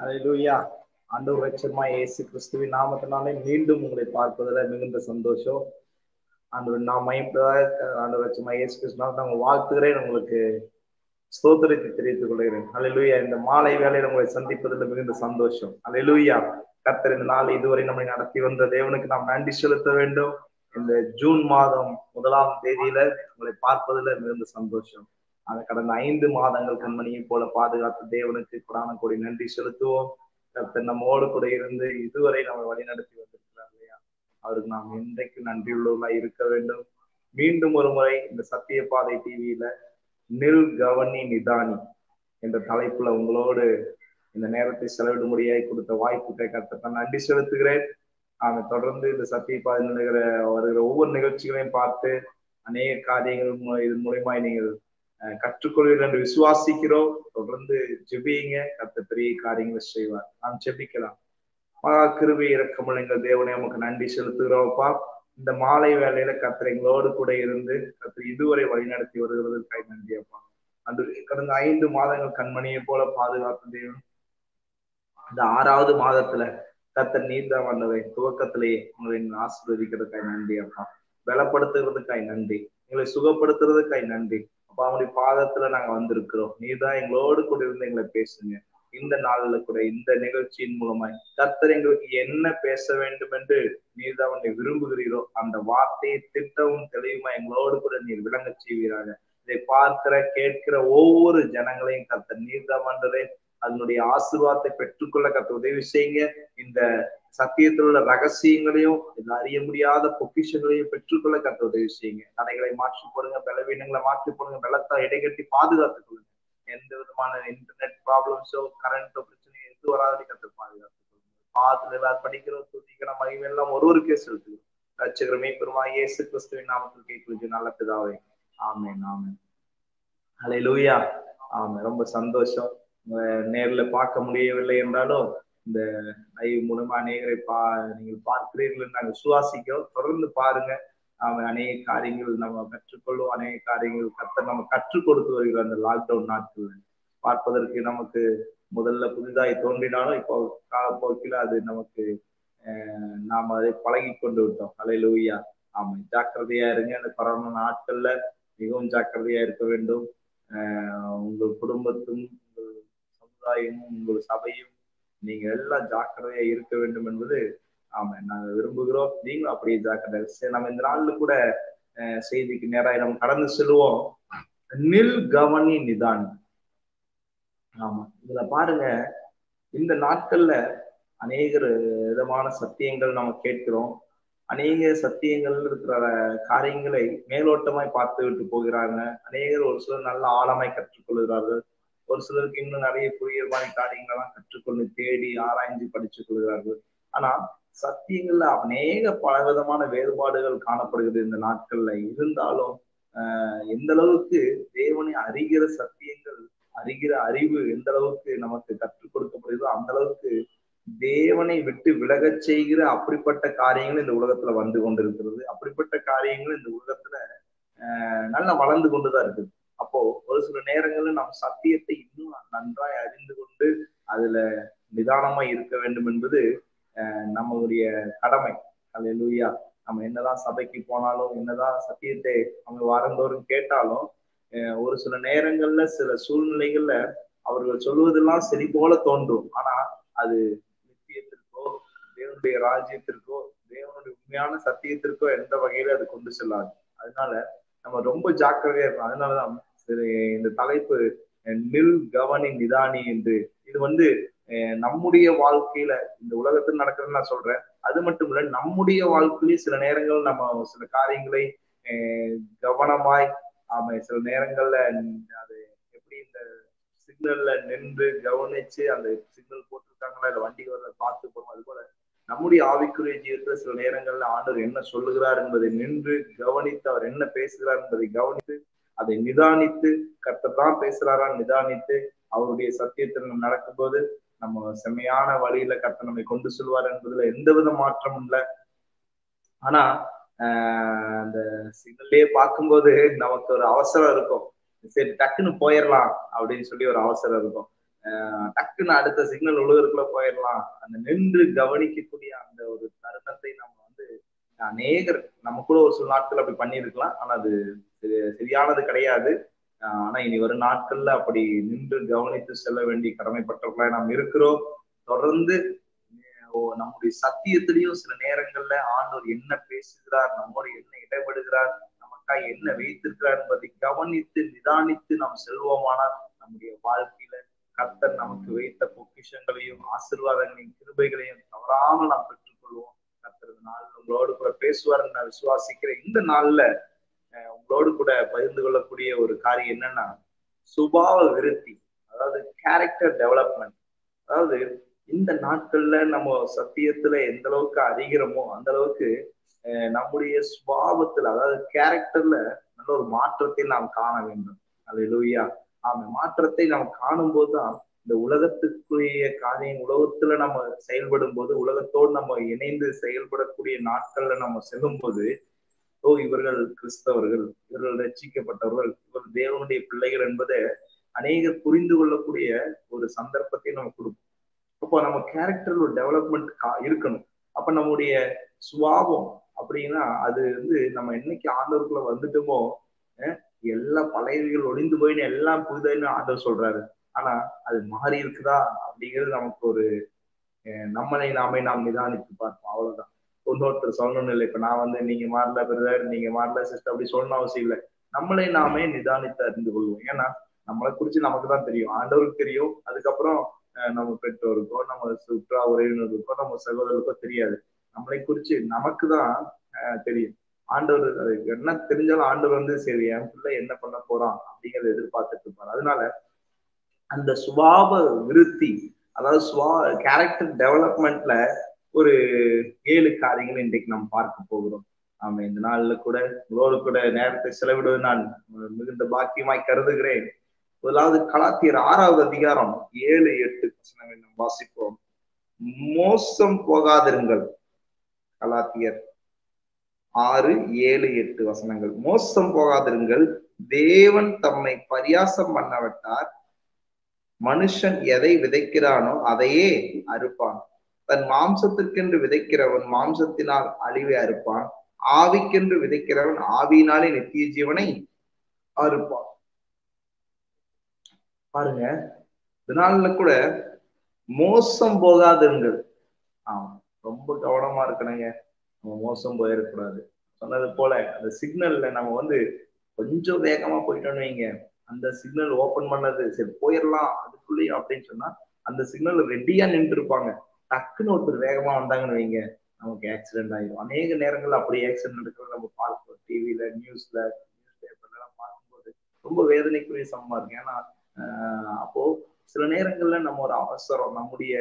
அல்லேலூயா ஆண்டவர் ரட்சகமா இயேசு கிறிஸ்துவின் நாமத்தினாலே மீண்டும் உங்களை பார்ப்பதில் மிகுந்த சந்தோஷம் ஆண்டவர் நாம் மயப்பதாக ஆண்டவர் ரட்சகமா இயேசு கிறிஸ்துனால நாங்கள் வாழ்த்துகிறேன் உங்களுக்கு ஸ்தோத்திரத்தை தெரிவித்துக் கொள்கிறேன் அல்லேலூயா இந்த மாலை வேளையில் உங்களை சந்திப்பதில் மிகுந்த சந்தோஷம் அல்லேலூயா கர்த்தர் இந்த நாள் இதுவரை நம்மை நடத்தி வந்த தேவனுக்கு நாம் நன்றி செலுத்த வேண்டும் இந்த ஜூன் மாதம் முதலாம் தேதியில உங்களை பார்ப்பதில் மிகுந்த சந்தோஷம் அந்த கடந்த ஐந்து மாதங்கள் கண்மணியை போல பாதுகாத்த தேவனுக்கு கொடான கோடி நன்றி செலுத்துவோம் கர்த்தர் நம்மோடு கூட இருந்து இதுவரை நம்ம வழிநடத்தி வந்திருக்கிறார் இல்லையா அவருக்கு நாம் என்றைக்கு நன்றியுள்ளவர்களாய் இருக்க வேண்டும் மீண்டும் ஒரு முறை இந்த சத்திய பாதை டிவியில நில் கவனி நிதானி என்ற தலைப்புல உங்களோடு இந்த நேரத்தை செலவிடும்படியாய் கொடுத்த வாய்ப்புக்கு கர்த்தர் நன்றி செலுத்துகிறேன் ஆமை தொடர்ந்து இந்த சத்திய பாதை நிகழ வருகிற ஒவ்வொரு நிகழ்ச்சிகளையும் பார்த்து அநேக காரியங்கள் இதன் மூலியமாய் நீங்கள் கற்றுக்கொள்வீர்கள் என்று விசுவாசிக்கிறோம் தொடர்ந்து ஜெபியுங்க கத்த பெரிய காரியங்களை செய்வார் நாம் ஜெபிக்கலாம் மகா கிருபி இறக்கமுள்ள எங்கள் தேவனை நமக்கு நன்றி செலுத்துகிறோம்ப்பா இந்த மாலை வேலையில கத்திர எங்களோடு கூட இருந்து கத்திர இதுவரை வழிநடத்தி வருகிறதற்காக நன்றி அப்பா அன்று கடந்த ஐந்து மாதங்கள் கண்மணியை போல பாதுகாத்த தேவன் இந்த ஆறாவது மாதத்துல கத்தர் நீர்தான் வந்தவை துவக்கத்திலேயே உங்களை ஆசீர்வதிக்கிறதுக்காய் நன்றி அப்பா பலப்படுத்துகிறதுக்காய் நன்றி எங்களை சுகப்படுத்துறதுக்காய் நன்றி அப்பா அவனுடைய பாதத்துல நாங்க வந்திருக்கிறோம் நீதான் எங்களோடு கூட இருந்து எங்களை பேசுங்க இந்த நாள்ல கூட இந்த நிகழ்ச்சியின் மூலமாய் கர்த்தர் எங்களுக்கு என்ன பேச வேண்டும் என்று நீர்தான் உன்னை விரும்புகிறீரோ அந்த வார்த்தையை திட்டவும் தெளிவுமா எங்களோடு கூட நீர் விளங்க செய்வீராக இதை பார்க்கிற கேட்கிற ஒவ்வொரு ஜனங்களையும் கர்த்தர் நீர்தான் வந்ததே அதனுடைய ஆசீர்வாதத்தை பெற்றுக்கொள்ள கத்த உதவி செய்யுங்க இந்த சத்தியத்தில் உள்ள ரகசியங்களையும் இந்த அறிய முடியாத பொக்கிஷங்களையும் பெற்றுக்கொள்ள கத்த உதவி செய்யுங்க தடைகளை மாற்றி போடுங்க பலவீனங்களை மாற்றி போடுங்க வெள்ளத்தை இடைகட்டி பாதுகாத்துக் கொள்ளுங்க எந்த விதமான இன்டர்நெட் ப்ராப்ளம்ஸோ கரண்டோ பிரச்சனையோ எது வராது கத்த பாதுகாத்துக் கொள்ளுங்க பாத்துல எல்லாரும் படிக்கிறோம் துதிக்கிற மகிமை எல்லாம் ஒருவருக்கே செலுத்துகிறோம் ரட்சகரமே பெருமா இயேசு கிறிஸ்துவின் நாமத்தில் கேட்கலாம் நல்ல பிதாவே ஆமேன் ஆமேன் அலை லூயா ஆமா ரொம்ப சந்தோஷம் நேர்ல பார்க்க முடியவில்லை என்றாலும் இந்த லைவ் மூலமா அநேகரை பா நீங்கள் பார்க்கிறீர்கள் நாங்கள் சுவாசிக்கிறோம் தொடர்ந்து பாருங்க அவன் அநேக காரியங்கள் நம்ம கற்றுக்கொள்வோம் அநேக காரியங்கள் கத்த நம்ம கற்றுக் கொடுத்து வருகிற அந்த லாக்டவுன் நாட்கள் பார்ப்பதற்கு நமக்கு முதல்ல புதிதாய் தோன்றினாலும் இப்போ காலப்போக்கில் அது நமக்கு நாம் அதை பழகி கொண்டு விட்டோம் அலையிலூயா ஆமா ஜாக்கிரதையா இருங்க அந்த கொரோனா நாட்கள்ல மிகவும் ஜாக்கிரதையா இருக்க வேண்டும் உங்கள் குடும்பத்தும் உங்கள் சமுதாயமும் உங்கள் சபையும் நீங்க எல்லாம் ஜாக்கிரதையா இருக்க வேண்டும் என்பது ஆமா நாங்க விரும்புகிறோம் நீங்களும் அப்படியே ஜாக்கிரதை சரி நம்ம இந்த நாள்ல கூட செய்திக்கு நேராக நம்ம கடந்து செல்வோம் நில் கவனி நிதான் ஆமா இதுல பாருங்க இந்த நாட்கள்ல அநேக விதமான சத்தியங்கள் நம்ம கேட்கிறோம் அநேக சத்தியங்கள் இருக்கிற காரியங்களை மேலோட்டமாய் பார்த்து விட்டு போகிறாங்க அநேகர் ஒரு சிலர் நல்ல ஆழமாய் கற்றுக்கொள்கிறார்கள் ஒரு சிலருக்கு இன்னும் நிறைய புரியுற மாதிரி காரியங்களெல்லாம் கற்றுக்கொண்டு தேடி ஆராய்ஞ்சு படிச்சுக் கொள்கிறார்கள் ஆனா சத்தியங்கள்ல அநேக பலவிதமான வேறுபாடுகள் காணப்படுகிறது இந்த நாட்கள்ல இருந்தாலும் ஆஹ் எந்த அளவுக்கு தேவனை அறிகிற சத்தியங்கள் அறிகிற அறிவு எந்த அளவுக்கு நமக்கு கற்றுக் கொடுக்கப்படுகிறதோ அந்த அளவுக்கு தேவனை விட்டு விலகச் செய்கிற அப்படிப்பட்ட காரியங்கள் இந்த உலகத்துல வந்து கொண்டிருக்கிறது அப்படிப்பட்ட காரியங்கள் இந்த உலகத்துல ஆஹ் நல்லா வளர்ந்து கொண்டுதான் இருக்குது அப்போ ஒரு சில நேரங்கள்ல நம்ம சத்தியத்தை இன்னும் நன்றாய் அறிந்து கொண்டு அதுல நிதானமா இருக்க வேண்டும் என்பது நம்மளுடைய கடமை அது லூயா நம்ம என்னதான் சபைக்கு போனாலும் என்னதான் சத்தியத்தை அவங்க வாரந்தோறும் கேட்டாலும் ஒரு சில நேரங்கள்ல சில சூழ்நிலைகள்ல அவர்கள் சொல்வதெல்லாம் சரி போல தோன்றும் ஆனா அது நித்தியத்திற்கோ தேவனுடைய ராஜ்யத்திற்கோ தேவனுடைய உண்மையான சத்தியத்திற்கோ எந்த வகையில அது கொண்டு செல்லாது அதனால நம்ம ரொம்ப ஜாக்கிரதையா இருக்கணும் அதனாலதான் சரி இந்த தலைப்பு நில் கவனி நிதானி என்று இது வந்து நம்முடைய வாழ்க்கையில இந்த உலகத்தில் நடக்கிறதுன்னு நான் சொல்றேன் அது மட்டும் இல்ல நம்முடைய வாழ்க்கையிலேயே சில நேரங்கள் நம்ம சில காரியங்களை கவனமாய் ஆமா சில நேரங்கள்ல அது எப்படி இந்த சிக்னல்ல நின்று கவனிச்சு அந்த சிக்னல் போட்டிருக்காங்களா இல்ல வண்டி வரல பார்த்து போறோம் அது போல நம்முடைய ஆவிக்குரிய ஜீவத்துல சில நேரங்கள்ல ஆண்டவர் என்ன சொல்லுகிறார் என்பதை நின்று கவனித்து அவர் என்ன பேசுகிறார் என்பதை கவனித்து அதை நிதானித்து கர்த்தர் தான் பேசுறாரா நிதானித்து அவருடைய சத்தியத்தில் நடக்கும்போது நம்ம செம்மையான வழியில கர்த்தர் நம்மை கொண்டு செல்வார் என்பதுல எந்த வித மாற்றமும் இல்லை ஆனா ஆஹ் அந்த சிக்னல்லே பார்க்கும்போது நமக்கு ஒரு அவசரம் இருக்கும் சரி டக்குன்னு போயிடலாம் அப்படின்னு சொல்லி ஒரு அவசரம் இருக்கும் டக்குன்னு அடுத்த சிக்னல் உழுகிறதுக்குள்ள போயிடலாம் அந்த நின்று கவனிக்கக்கூடிய அந்த ஒரு தருணத்தை நம்ம வந்து அநேகர் நம்ம கூட ஒரு சில நாட்கள் அப்படி பண்ணியிருக்கலாம் ஆனா அது சரியானது கிடையாது ஆனா இனி வரும் நாட்கள்ல அப்படி நின்று கவனித்து செல்ல வேண்டிய கடமைப்பட்டவர்களாக நாம் இருக்கிறோம் தொடர்ந்து நம்முடைய சத்தியத்திலையும் சில நேரங்கள்ல ஆண்டவர் என்ன பேசுகிறார் நம்மோடு என்ன இடப்படுகிறார் நமக்காக என்ன வைத்திருக்கிறார் என்பதை கவனித்து நிதானித்து நாம் செல்வோமானால் நம்முடைய வாழ்க்கையில கர்த்தர் நமக்கு வைத்த பொக்கிஷங்களையும் ஆசிர்வாதங்களையும் கிருபைகளையும் தவறாமல் நாம் பெற்றுக்கொள்வோம் கர்த்தர் நாள் உங்களோடு கூட பேசுவார் நான் விசுவாசிக்கிறேன் இந்த நாள்ல உங்களோடு கூட பகிர்ந்து கொள்ளக்கூடிய ஒரு காரியம் என்னன்னா சுபாவ விருத்தி அதாவது கேரக்டர் டெவலப்மெண்ட் அதாவது இந்த நாட்கள்ல நம்ம சத்தியத்துல எந்த அளவுக்கு அறிகிறோமோ அந்த அளவுக்கு நம்முடைய சுபாவத்துல அதாவது கேரக்டர்ல நல்ல ஒரு மாற்றத்தை நாம் காண வேண்டும் அது லூயா ஆமா மாற்றத்தை நாம் காணும் போதுதான் இந்த உலகத்துக்குரிய காரியம் உலகத்துல நம்ம செயல்படும் போது உலகத்தோடு நம்ம இணைந்து செயல்படக்கூடிய நாட்கள்ல நம்ம செல்லும் போது ஓ இவர்கள் கிறிஸ்தவர்கள் இவர்கள் ரட்சிக்கப்பட்டவர்கள் இவர்கள் தேவனுடைய பிள்ளைகள் என்பதை அநேகர் புரிந்து கொள்ளக்கூடிய ஒரு சந்தர்ப்பத்தை நம்ம கொடுப்போம் அப்போ நம்ம கேரக்டர் ஒரு டெவலப்மெண்ட் இருக்கணும் அப்ப நம்முடைய சுபாவம் அப்படின்னா அது வந்து நம்ம என்னைக்கு ஆண்டவருக்குள்ள வந்துட்டோமோ எல்லா பழையவைகள் ஒளிந்து போயின்னு எல்லாம் புதுதான்னு ஆண்டவர் சொல்றாரு ஆனா அது மாறி இருக்குதா அப்படிங்கிறது நமக்கு ஒரு நம்மளை நாமே நாம் நிதானித்து பார்ப்போம் அவ்வளவுதான் இன்னொருத்தர் சொல்லணும்னு இல்லை இப்ப நான் வந்து நீங்க மாறல பிரதர் நீங்க மாறல சிஸ்டர் அப்படி சொல்லணும் அவசியம் இல்லை நம்மளை நாமே நிதானித்து அறிந்து கொள்வோம் ஏன்னா நம்மளை குறிச்சு நமக்கு தான் தெரியும் ஆண்டவருக்கு தெரியும் அதுக்கப்புறம் நம்ம பெற்றோருக்கோ நம்ம சுற்றா உறவினருக்கோ நம்ம சகோதரருக்கோ தெரியாது நம்மளை குறிச்சு நமக்கு தான் தெரியும் ஆண்டவர் அது என்ன தெரிஞ்சாலும் ஆண்டவர் வந்து சரி என் பிள்ளை என்ன பண்ண போறான் அப்படிங்கறத எதிர்பார்த்துட்டு இருப்பார் அதனால அந்த சுபாவ விருத்தி அதாவது சுவா கேரக்டர் டெவலப்மெண்ட்ல ஒரு ஏழு காரியங்கள் இன்றைக்கு நாம் பார்க்க போகிறோம் ஆமா இந்த நாள்ல கூட உங்களோடு கூட நேரத்தை செலவிடுவது நான் மிகுந்த பாக்கியமாய் கருதுகிறேன் முதலாவது கலாத்தியர் ஆறாவது அதிகாரம் ஏழு எட்டு வசனங்கள் நாம் வாசிப்போம் மோசம் போகாதிருங்கள் கலாத்தியர் ஆறு ஏழு எட்டு வசனங்கள் மோசம் போகாதிருங்கள் தேவன் தம்மை பரியாசம் பண்ணவிட்டார் மனுஷன் எதை விதைக்கிறானோ அதையே அறுப்பான் தன் மாம்சத்திற்கென்று விதைக்கிறவன் மாம்சத்தினால் அழிவை அறுப்பான் ஆவிக்கென்று விதைக்கிறவன் ஆவியினாலே நித்திய ஜீவனை அறுப்பான் பாருங்க இதனால கூட மோசம் போகாதுங்கள் ஆமா ரொம்ப கவனமா இருக்கணுங்க நம்ம மோசம் போயிடக்கூடாது சொன்னது போல அந்த சிக்னல்ல நம்ம வந்து கொஞ்சம் வேகமா போயிட்டோம்னு வைங்க அந்த சிக்னல் ஓபன் பண்ணது சரி போயிடலாம் அதுக்குள்ளேயும் அப்படின்னு சொன்னா அந்த சிக்னல் ரெடியா நின்று இருப்பாங்க டக்குன்னு ஒருத்தர் வேகமா வந்தாங்கன்னு வைங்க நமக்கு ஆக்சிடென்ட் ஆயிடும் அநேக நேரங்கள்ல அப்படி ஆக்சிடென்ட் நடக்கிறது நம்ம பார்ப்போம் டிவில நியூஸ்ல நியூஸ் பேப்பர்ல எல்லாம் பார்க்கும்போது ரொம்ப வேதனைக்குரிய சமமா இருக்கு ஏன்னா அப்போ சில நேரங்கள்ல நம்ம ஒரு அவசரம் நம்முடைய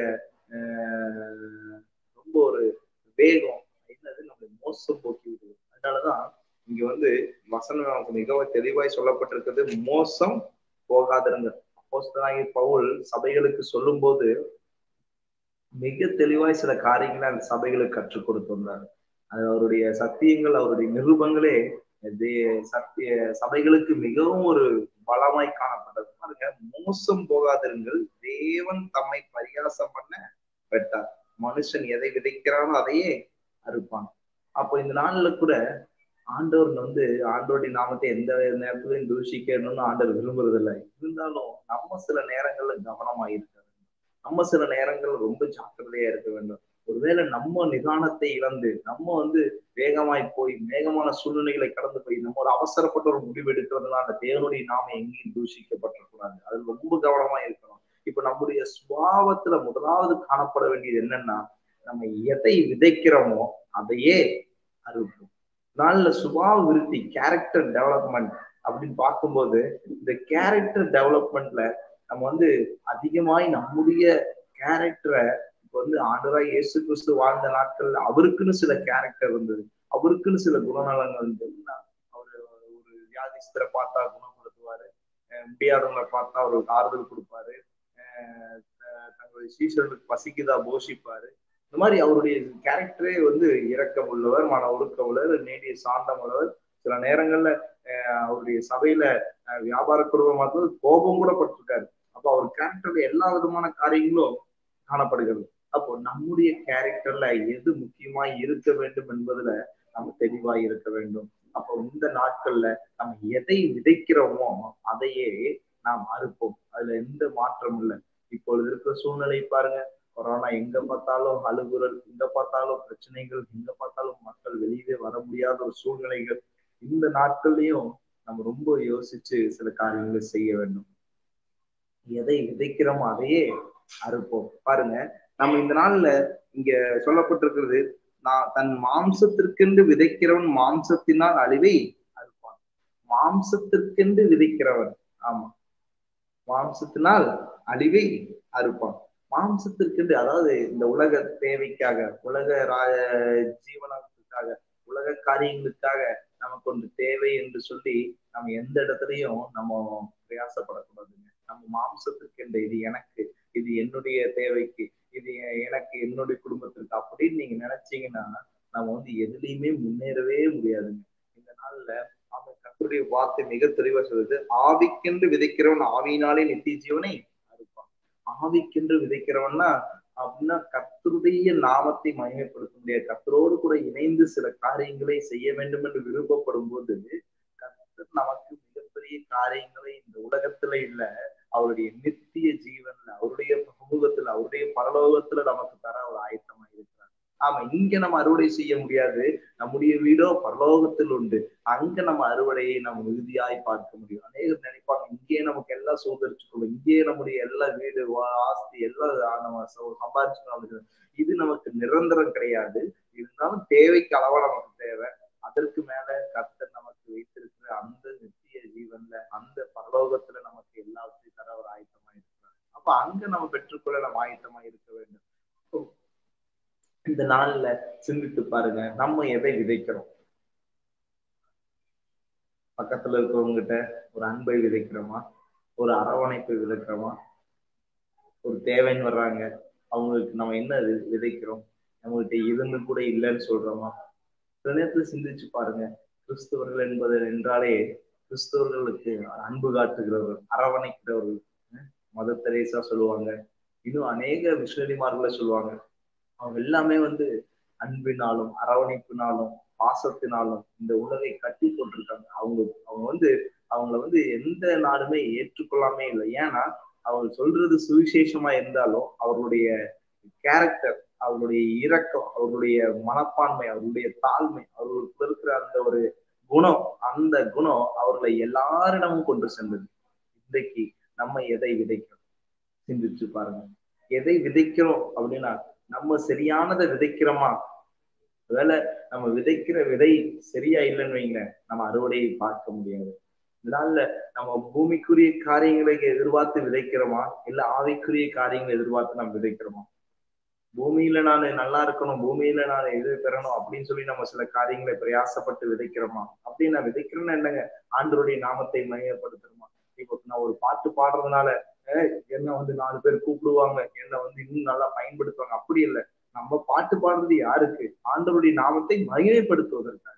ரொம்ப ஒரு வேகம் என்னது நம்மளை மோசம் போக்கி விடுது அதனாலதான் இங்க வந்து வசனம் நமக்கு மிகவும் தெளிவாய் சொல்லப்பட்டிருக்கிறது மோசம் போகாதிருங்க அப்போஸ்தலாகிய பவுல் சபைகளுக்கு சொல்லும் போது மிக தெளிவாய் சில காரியங்களை அந்த சபைகளுக்கு கற்றுக் கொடுத்திருந்தார் அது அவருடைய சத்தியங்கள் அவருடைய நிருபங்களே சத்திய சபைகளுக்கு மிகவும் ஒரு பலமாய் காணப்பட்டது பாருங்க மோசம் போகாதிருங்கள் தேவன் தம்மை பரிகாசம் பண்ண வெட்டார் மனுஷன் எதை விதைக்கிறானோ அதையே அறுப்பான் அப்போ இந்த நாள்ல கூட ஆண்டவர் வந்து ஆண்டோருடைய நாமத்தை எந்த நேரத்திலையும் தூஷிக்கணும்னு ஆண்டவர் விரும்புறது இல்லை இருந்தாலும் நம்ம சில நேரங்கள்ல கவனமா இருக்க வேண்டும் நம்ம சில நேரங்கள்ல ரொம்ப ஜாக்கிரதையா இருக்க வேண்டும் ஒருவேளை நம்ம நிதானத்தை இழந்து நம்ம வந்து வேகமாய் போய் வேகமான சூழ்நிலைகளை கடந்து போய் நம்ம ஒரு அவசரப்பட்ட ஒரு முடிவு எடுக்கிறதுனால அந்த தேவனுடைய நாம எங்கேயும் தூஷிக்கப்பட்டக்கூடாது அது ரொம்ப கவனமா இருக்கணும் இப்ப நம்முடைய சுபாவத்துல முதலாவது காணப்பட வேண்டியது என்னன்னா நம்ம எதை விதைக்கிறோமோ அதையே அறுப்போம் நாள்ல சுபாவ விருத்தி கேரக்டர் டெவலப்மெண்ட் அப்படின்னு பார்க்கும்போது இந்த கேரக்டர் டெவலப்மெண்ட்ல நம்ம வந்து அதிகமாய் நம்முடைய கேரக்டரை இப்போ வந்து ஆண்டராய் இயேசு கிறிஸ்து வாழ்ந்த நாட்கள்ல அவருக்குன்னு சில கேரக்டர் இருந்தது அவருக்குன்னு சில குணநலங்கள் இருந்தது அவரு ஒரு வியாதிஸ்தரை பார்த்தா குணப்படுத்துவாரு முடியாதவங்களை பார்த்தா அவருக்கு ஆறுதல் கொடுப்பாரு தங்களுடைய சீசர்களுக்கு பசிக்குதா போஷிப்பாரு இந்த மாதிரி அவருடைய கேரக்டரே வந்து இரக்கம் உள்ளவர் மன ஒழுக்கம் உள்ளவர் நீடிய சாந்தம் உள்ளவர் சில நேரங்கள்ல அவருடைய சபையில வியாபார குடும்பமாக கோபம் கூட பட்டிருக்காரு அப்போ அவர் கேரக்டர்ல எல்லா விதமான காரியங்களும் காணப்படுகிறது அப்போ நம்முடைய கேரக்டர்ல எது முக்கியமா இருக்க வேண்டும் என்பதுல நம்ம தெளிவா இருக்க வேண்டும் அப்போ இந்த நாட்கள்ல நம்ம எதை விதைக்கிறோமோ அதையே நாம் அறுப்போம் அதுல எந்த மாற்றமும் இல்லை இப்பொழுது இருக்கிற சூழ்நிலை பாருங்க கொரோனா எங்க பார்த்தாலும் அழுகுறல் எங்க பார்த்தாலும் பிரச்சனைகள் எங்க பார்த்தாலும் மக்கள் வெளியவே வர முடியாத ஒரு சூழ்நிலைகள் இந்த நாட்கள்லயும் நம்ம ரொம்ப யோசிச்சு சில காரியங்களை செய்ய வேண்டும் எதை விதைக்கிறோமோ அதையே அறுப்போம் பாருங்க நம்ம இந்த நாள்ல இங்க சொல்லப்பட்டிருக்கிறது நான் தன் மாம்சத்திற்கென்று விதைக்கிறவன் மாம்சத்தினால் அழிவை அறுப்பான் மாம்சத்திற்கென்று விதைக்கிறவன் ஆமா மாம்சத்தினால் அழிவை அறுப்பான் மாம்சத்திற்கென்று அதாவது இந்த உலக தேவைக்காக உலக ஜீவனத்துக்காக உலக காரியங்களுக்காக நமக்கு ஒன்று தேவை என்று சொல்லி நம்ம எந்த இடத்துலயும் நம்ம பிரயாசப்படக்கூடாதுங்க நம்ம மாம்சத்திற்கென்று இது எனக்கு இது என்னுடைய தேவைக்கு இது எனக்கு என்னுடைய குடும்பத்திற்கு அப்படின்னு நீங்க நினைச்சீங்கன்னா நம்ம வந்து எதுலையுமே முன்னேறவே முடியாதுங்க இந்த நாள்ல அவங்க கத்தருடைய வார்த்தை மிக தெளிவா சொல்லுது ஆவிக்கென்று விதைக்கிறவன் ஆவியினாலே நித்திய ஜீவனை அறுப்பான் ஆவிக்கென்று விதைக்கிறவன்னா அப்படின்னா கத்தருடைய நாமத்தை மகிமைப்படுத்த முடியாது கத்தரோடு கூட இணைந்து சில காரியங்களை செய்ய வேண்டும் என்று விருப்பப்படும் போது கத்தர் நமக்கு மிகப்பெரிய காரியங்களை இந்த உலகத்துல இல்ல அவருடைய நித்திய ஜீவன்ல அவருடைய சமூகத்துல அவருடைய பரலோகத்துல நமக்கு தர ஒரு ஆயத்தமா இருக்கிறார் ஆமா இங்க நம்ம அறுவடை செய்ய முடியாது நம்முடைய வீடோ பரலோகத்தில் உண்டு அங்க நம்ம அறுவடையை நம்ம உறுதியாய் பார்க்க முடியும் அநேகர் நினைப்பாங்க இங்கேயே நமக்கு எல்லாம் சுதரிச்சுக்கணும் இங்கேயே நம்முடைய எல்லா வீடு ஆஸ்தி எல்லாம் நம்ம சம்பாதிச்சுக்கணும் இது நமக்கு நிரந்தரம் கிடையாது இருந்தாலும் தேவைக்கு அளவா நமக்கு தேவை அதற்கு மேல கர்த்தர் நமக்கு வைத்திருக்கிற அந்த நித்திய ஜீவன்ல அந்த பரலோகத்துல நமக்கு எல்லாத்தையும் தர ஒரு ஆயத்தமா இருக்கிறார் அப்ப அங்க நம்ம பெற்றுக்கொள்ள நம்ம ஆயத்தமா இருக்க வேண்டும் இந்த நாள்ல சிந்தித்து பாருங்க நம்ம எதை விதைக்கிறோம் பக்கத்துல இருக்கிறவங்க கிட்ட ஒரு அன்பை விதைக்கிறோமா ஒரு அரவணைப்பை விதைக்கிறோமா ஒரு தேவைன்னு வர்றாங்க அவங்களுக்கு நம்ம என்ன விதைக்கிறோம் நம்மகிட்ட இருந்து கூட இல்லைன்னு சொல்றோமா சில நேரத்துல சிந்திச்சு பாருங்க கிறிஸ்தவர்கள் என்பது என்றாலே கிறிஸ்தவர்களுக்கு அன்பு காட்டுகிறவர்கள் அரவணைக்கிறவர்கள் மத தெரேசா சொல்லுவாங்க இன்னும் அநேக மிஷனரிமார்களை சொல்லுவாங்க அவங்க எல்லாமே வந்து அன்பினாலும் அரவணைப்பினாலும் பாசத்தினாலும் இந்த உலகை கட்டி போட்டிருக்காங்க அவங்க அவங்க வந்து அவங்கள வந்து எந்த நாடுமே ஏற்றுக்கொள்ளாமே இல்லை ஏன்னா அவங்க சொல்றது சுவிசேஷமா இருந்தாலும் அவர்களுடைய கேரக்டர் அவர்களுடைய இரக்கம் அவர்களுடைய மனப்பான்மை அவர்களுடைய தாழ்மை அவர்களுக்கு இருக்கிற அந்த ஒரு குணம் அந்த குணம் அவர்களை எல்லாரிடமும் கொண்டு சென்றது இன்றைக்கு நம்ம எதை விதைக்கிறோம் சிந்திச்சு பாருங்க எதை விதைக்கிறோம் அப்படின்னா நம்ம சரியானதை விதைக்கிறோமா ஒருவேளை நம்ம விதைக்கிற விதை சரியா இல்லைன்னு வைங்க நம்ம அறுவடையை பார்க்க முடியாது இதனால நம்ம பூமிக்குரிய காரியங்களை எதிர்பார்த்து விதைக்கிறோமா இல்ல ஆவிக்குரிய காரியங்களை எதிர்பார்த்து நம்ம விதைக்கிறோமா பூமியில நான் நல்லா இருக்கணும் பூமியில நான் இது பெறணும் அப்படின்னு சொல்லி நம்ம சில காரியங்களை பிரயாசப்பட்டு விதைக்கிறோமா அப்படின்னு நான் விதைக்கிறேன்னு என்னங்க ஆண்டருடைய நாமத்தை மையப்படுத்துறோமா இப்போ நான் ஒரு பாட்டு பாடுறதுனால என்ன வந்து நாலு பேர் கூப்பிடுவாங்க என்ன வந்து இன்னும் நல்லா பயன்படுத்துவாங்க அப்படி இல்லை நம்ம பாட்டு பாடுறது யாருக்கு ஆண்டவருடைய நாமத்தை மகிமைப்படுத்துவதற்காக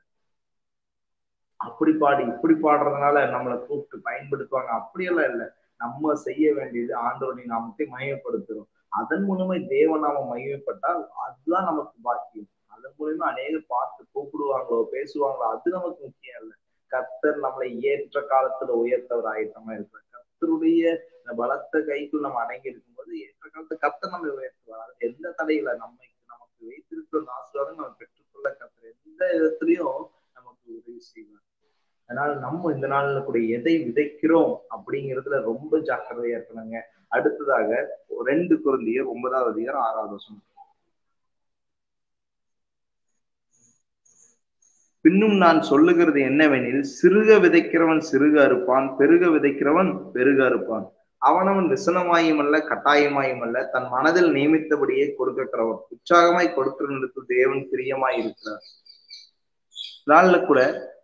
அப்படி பாடி இப்படி பாடுறதுனால நம்மளை கூப்பிட்டு பயன்படுத்துவாங்க அப்படியெல்லாம் இல்லை நம்ம செய்ய வேண்டியது ஆண்டவருடைய நாமத்தை மகிமைப்படுத்துறோம் அதன் மூலமா தேவநாமம் மகிமைப்பட்டால் அதுதான் நமக்கு பாக்கியம் அதன் மூலமா அநேகர் பார்த்து கூப்பிடுவாங்களோ பேசுவாங்களோ அது நமக்கு முக்கியம் இல்லை கர்த்தர் நம்மளை ஏற்ற காலத்துல உயர்த்தவர் ஆயத்தமா இருக்கிறார் கர்த்தருடைய பலத்த கைக்குள் நம்ம அடங்கி இருக்கும்போது ஏற்ற காலத்துல கர்த்தர் நம்மை உயர்த்துவார் அது எந்த தடையில நம்மை நமக்கு வைத்திருக்கிற ஆசீர்வாதம் நம்ம பெற்றுக்கொள்ள கர்த்தர் எந்த விதத்திலையும் நமக்கு உதவி செய்வார் அதனால நம்ம இந்த நாள்ல கூட எதை விதைக்கிறோம் அப்படிங்கிறதுல ரொம்ப ஜாக்கிரதையா இருக்கணுங்க அடுத்ததாக ரெண்டு குழந்தையர் ஒன்பதாவது அதிகாரம் ஆறாவது வருஷம் பின்னும் நான் சொல்லுகிறது என்னவெனில் சிறுக விதைக்கிறவன் சிறுக அறுப்பான் பெருக விதைக்கிறவன் பெருக அறுப்பான் அவனவன் விசனமாயும் அல்ல கட்டாயமாயும் அல்ல தன் மனதில் நியமித்தபடியே கொடுக்கிறவன் உற்சாகமாய் கொடுக்கிற தேவன் பிரியமாய் இருக்கிறார் நாள்ல கூட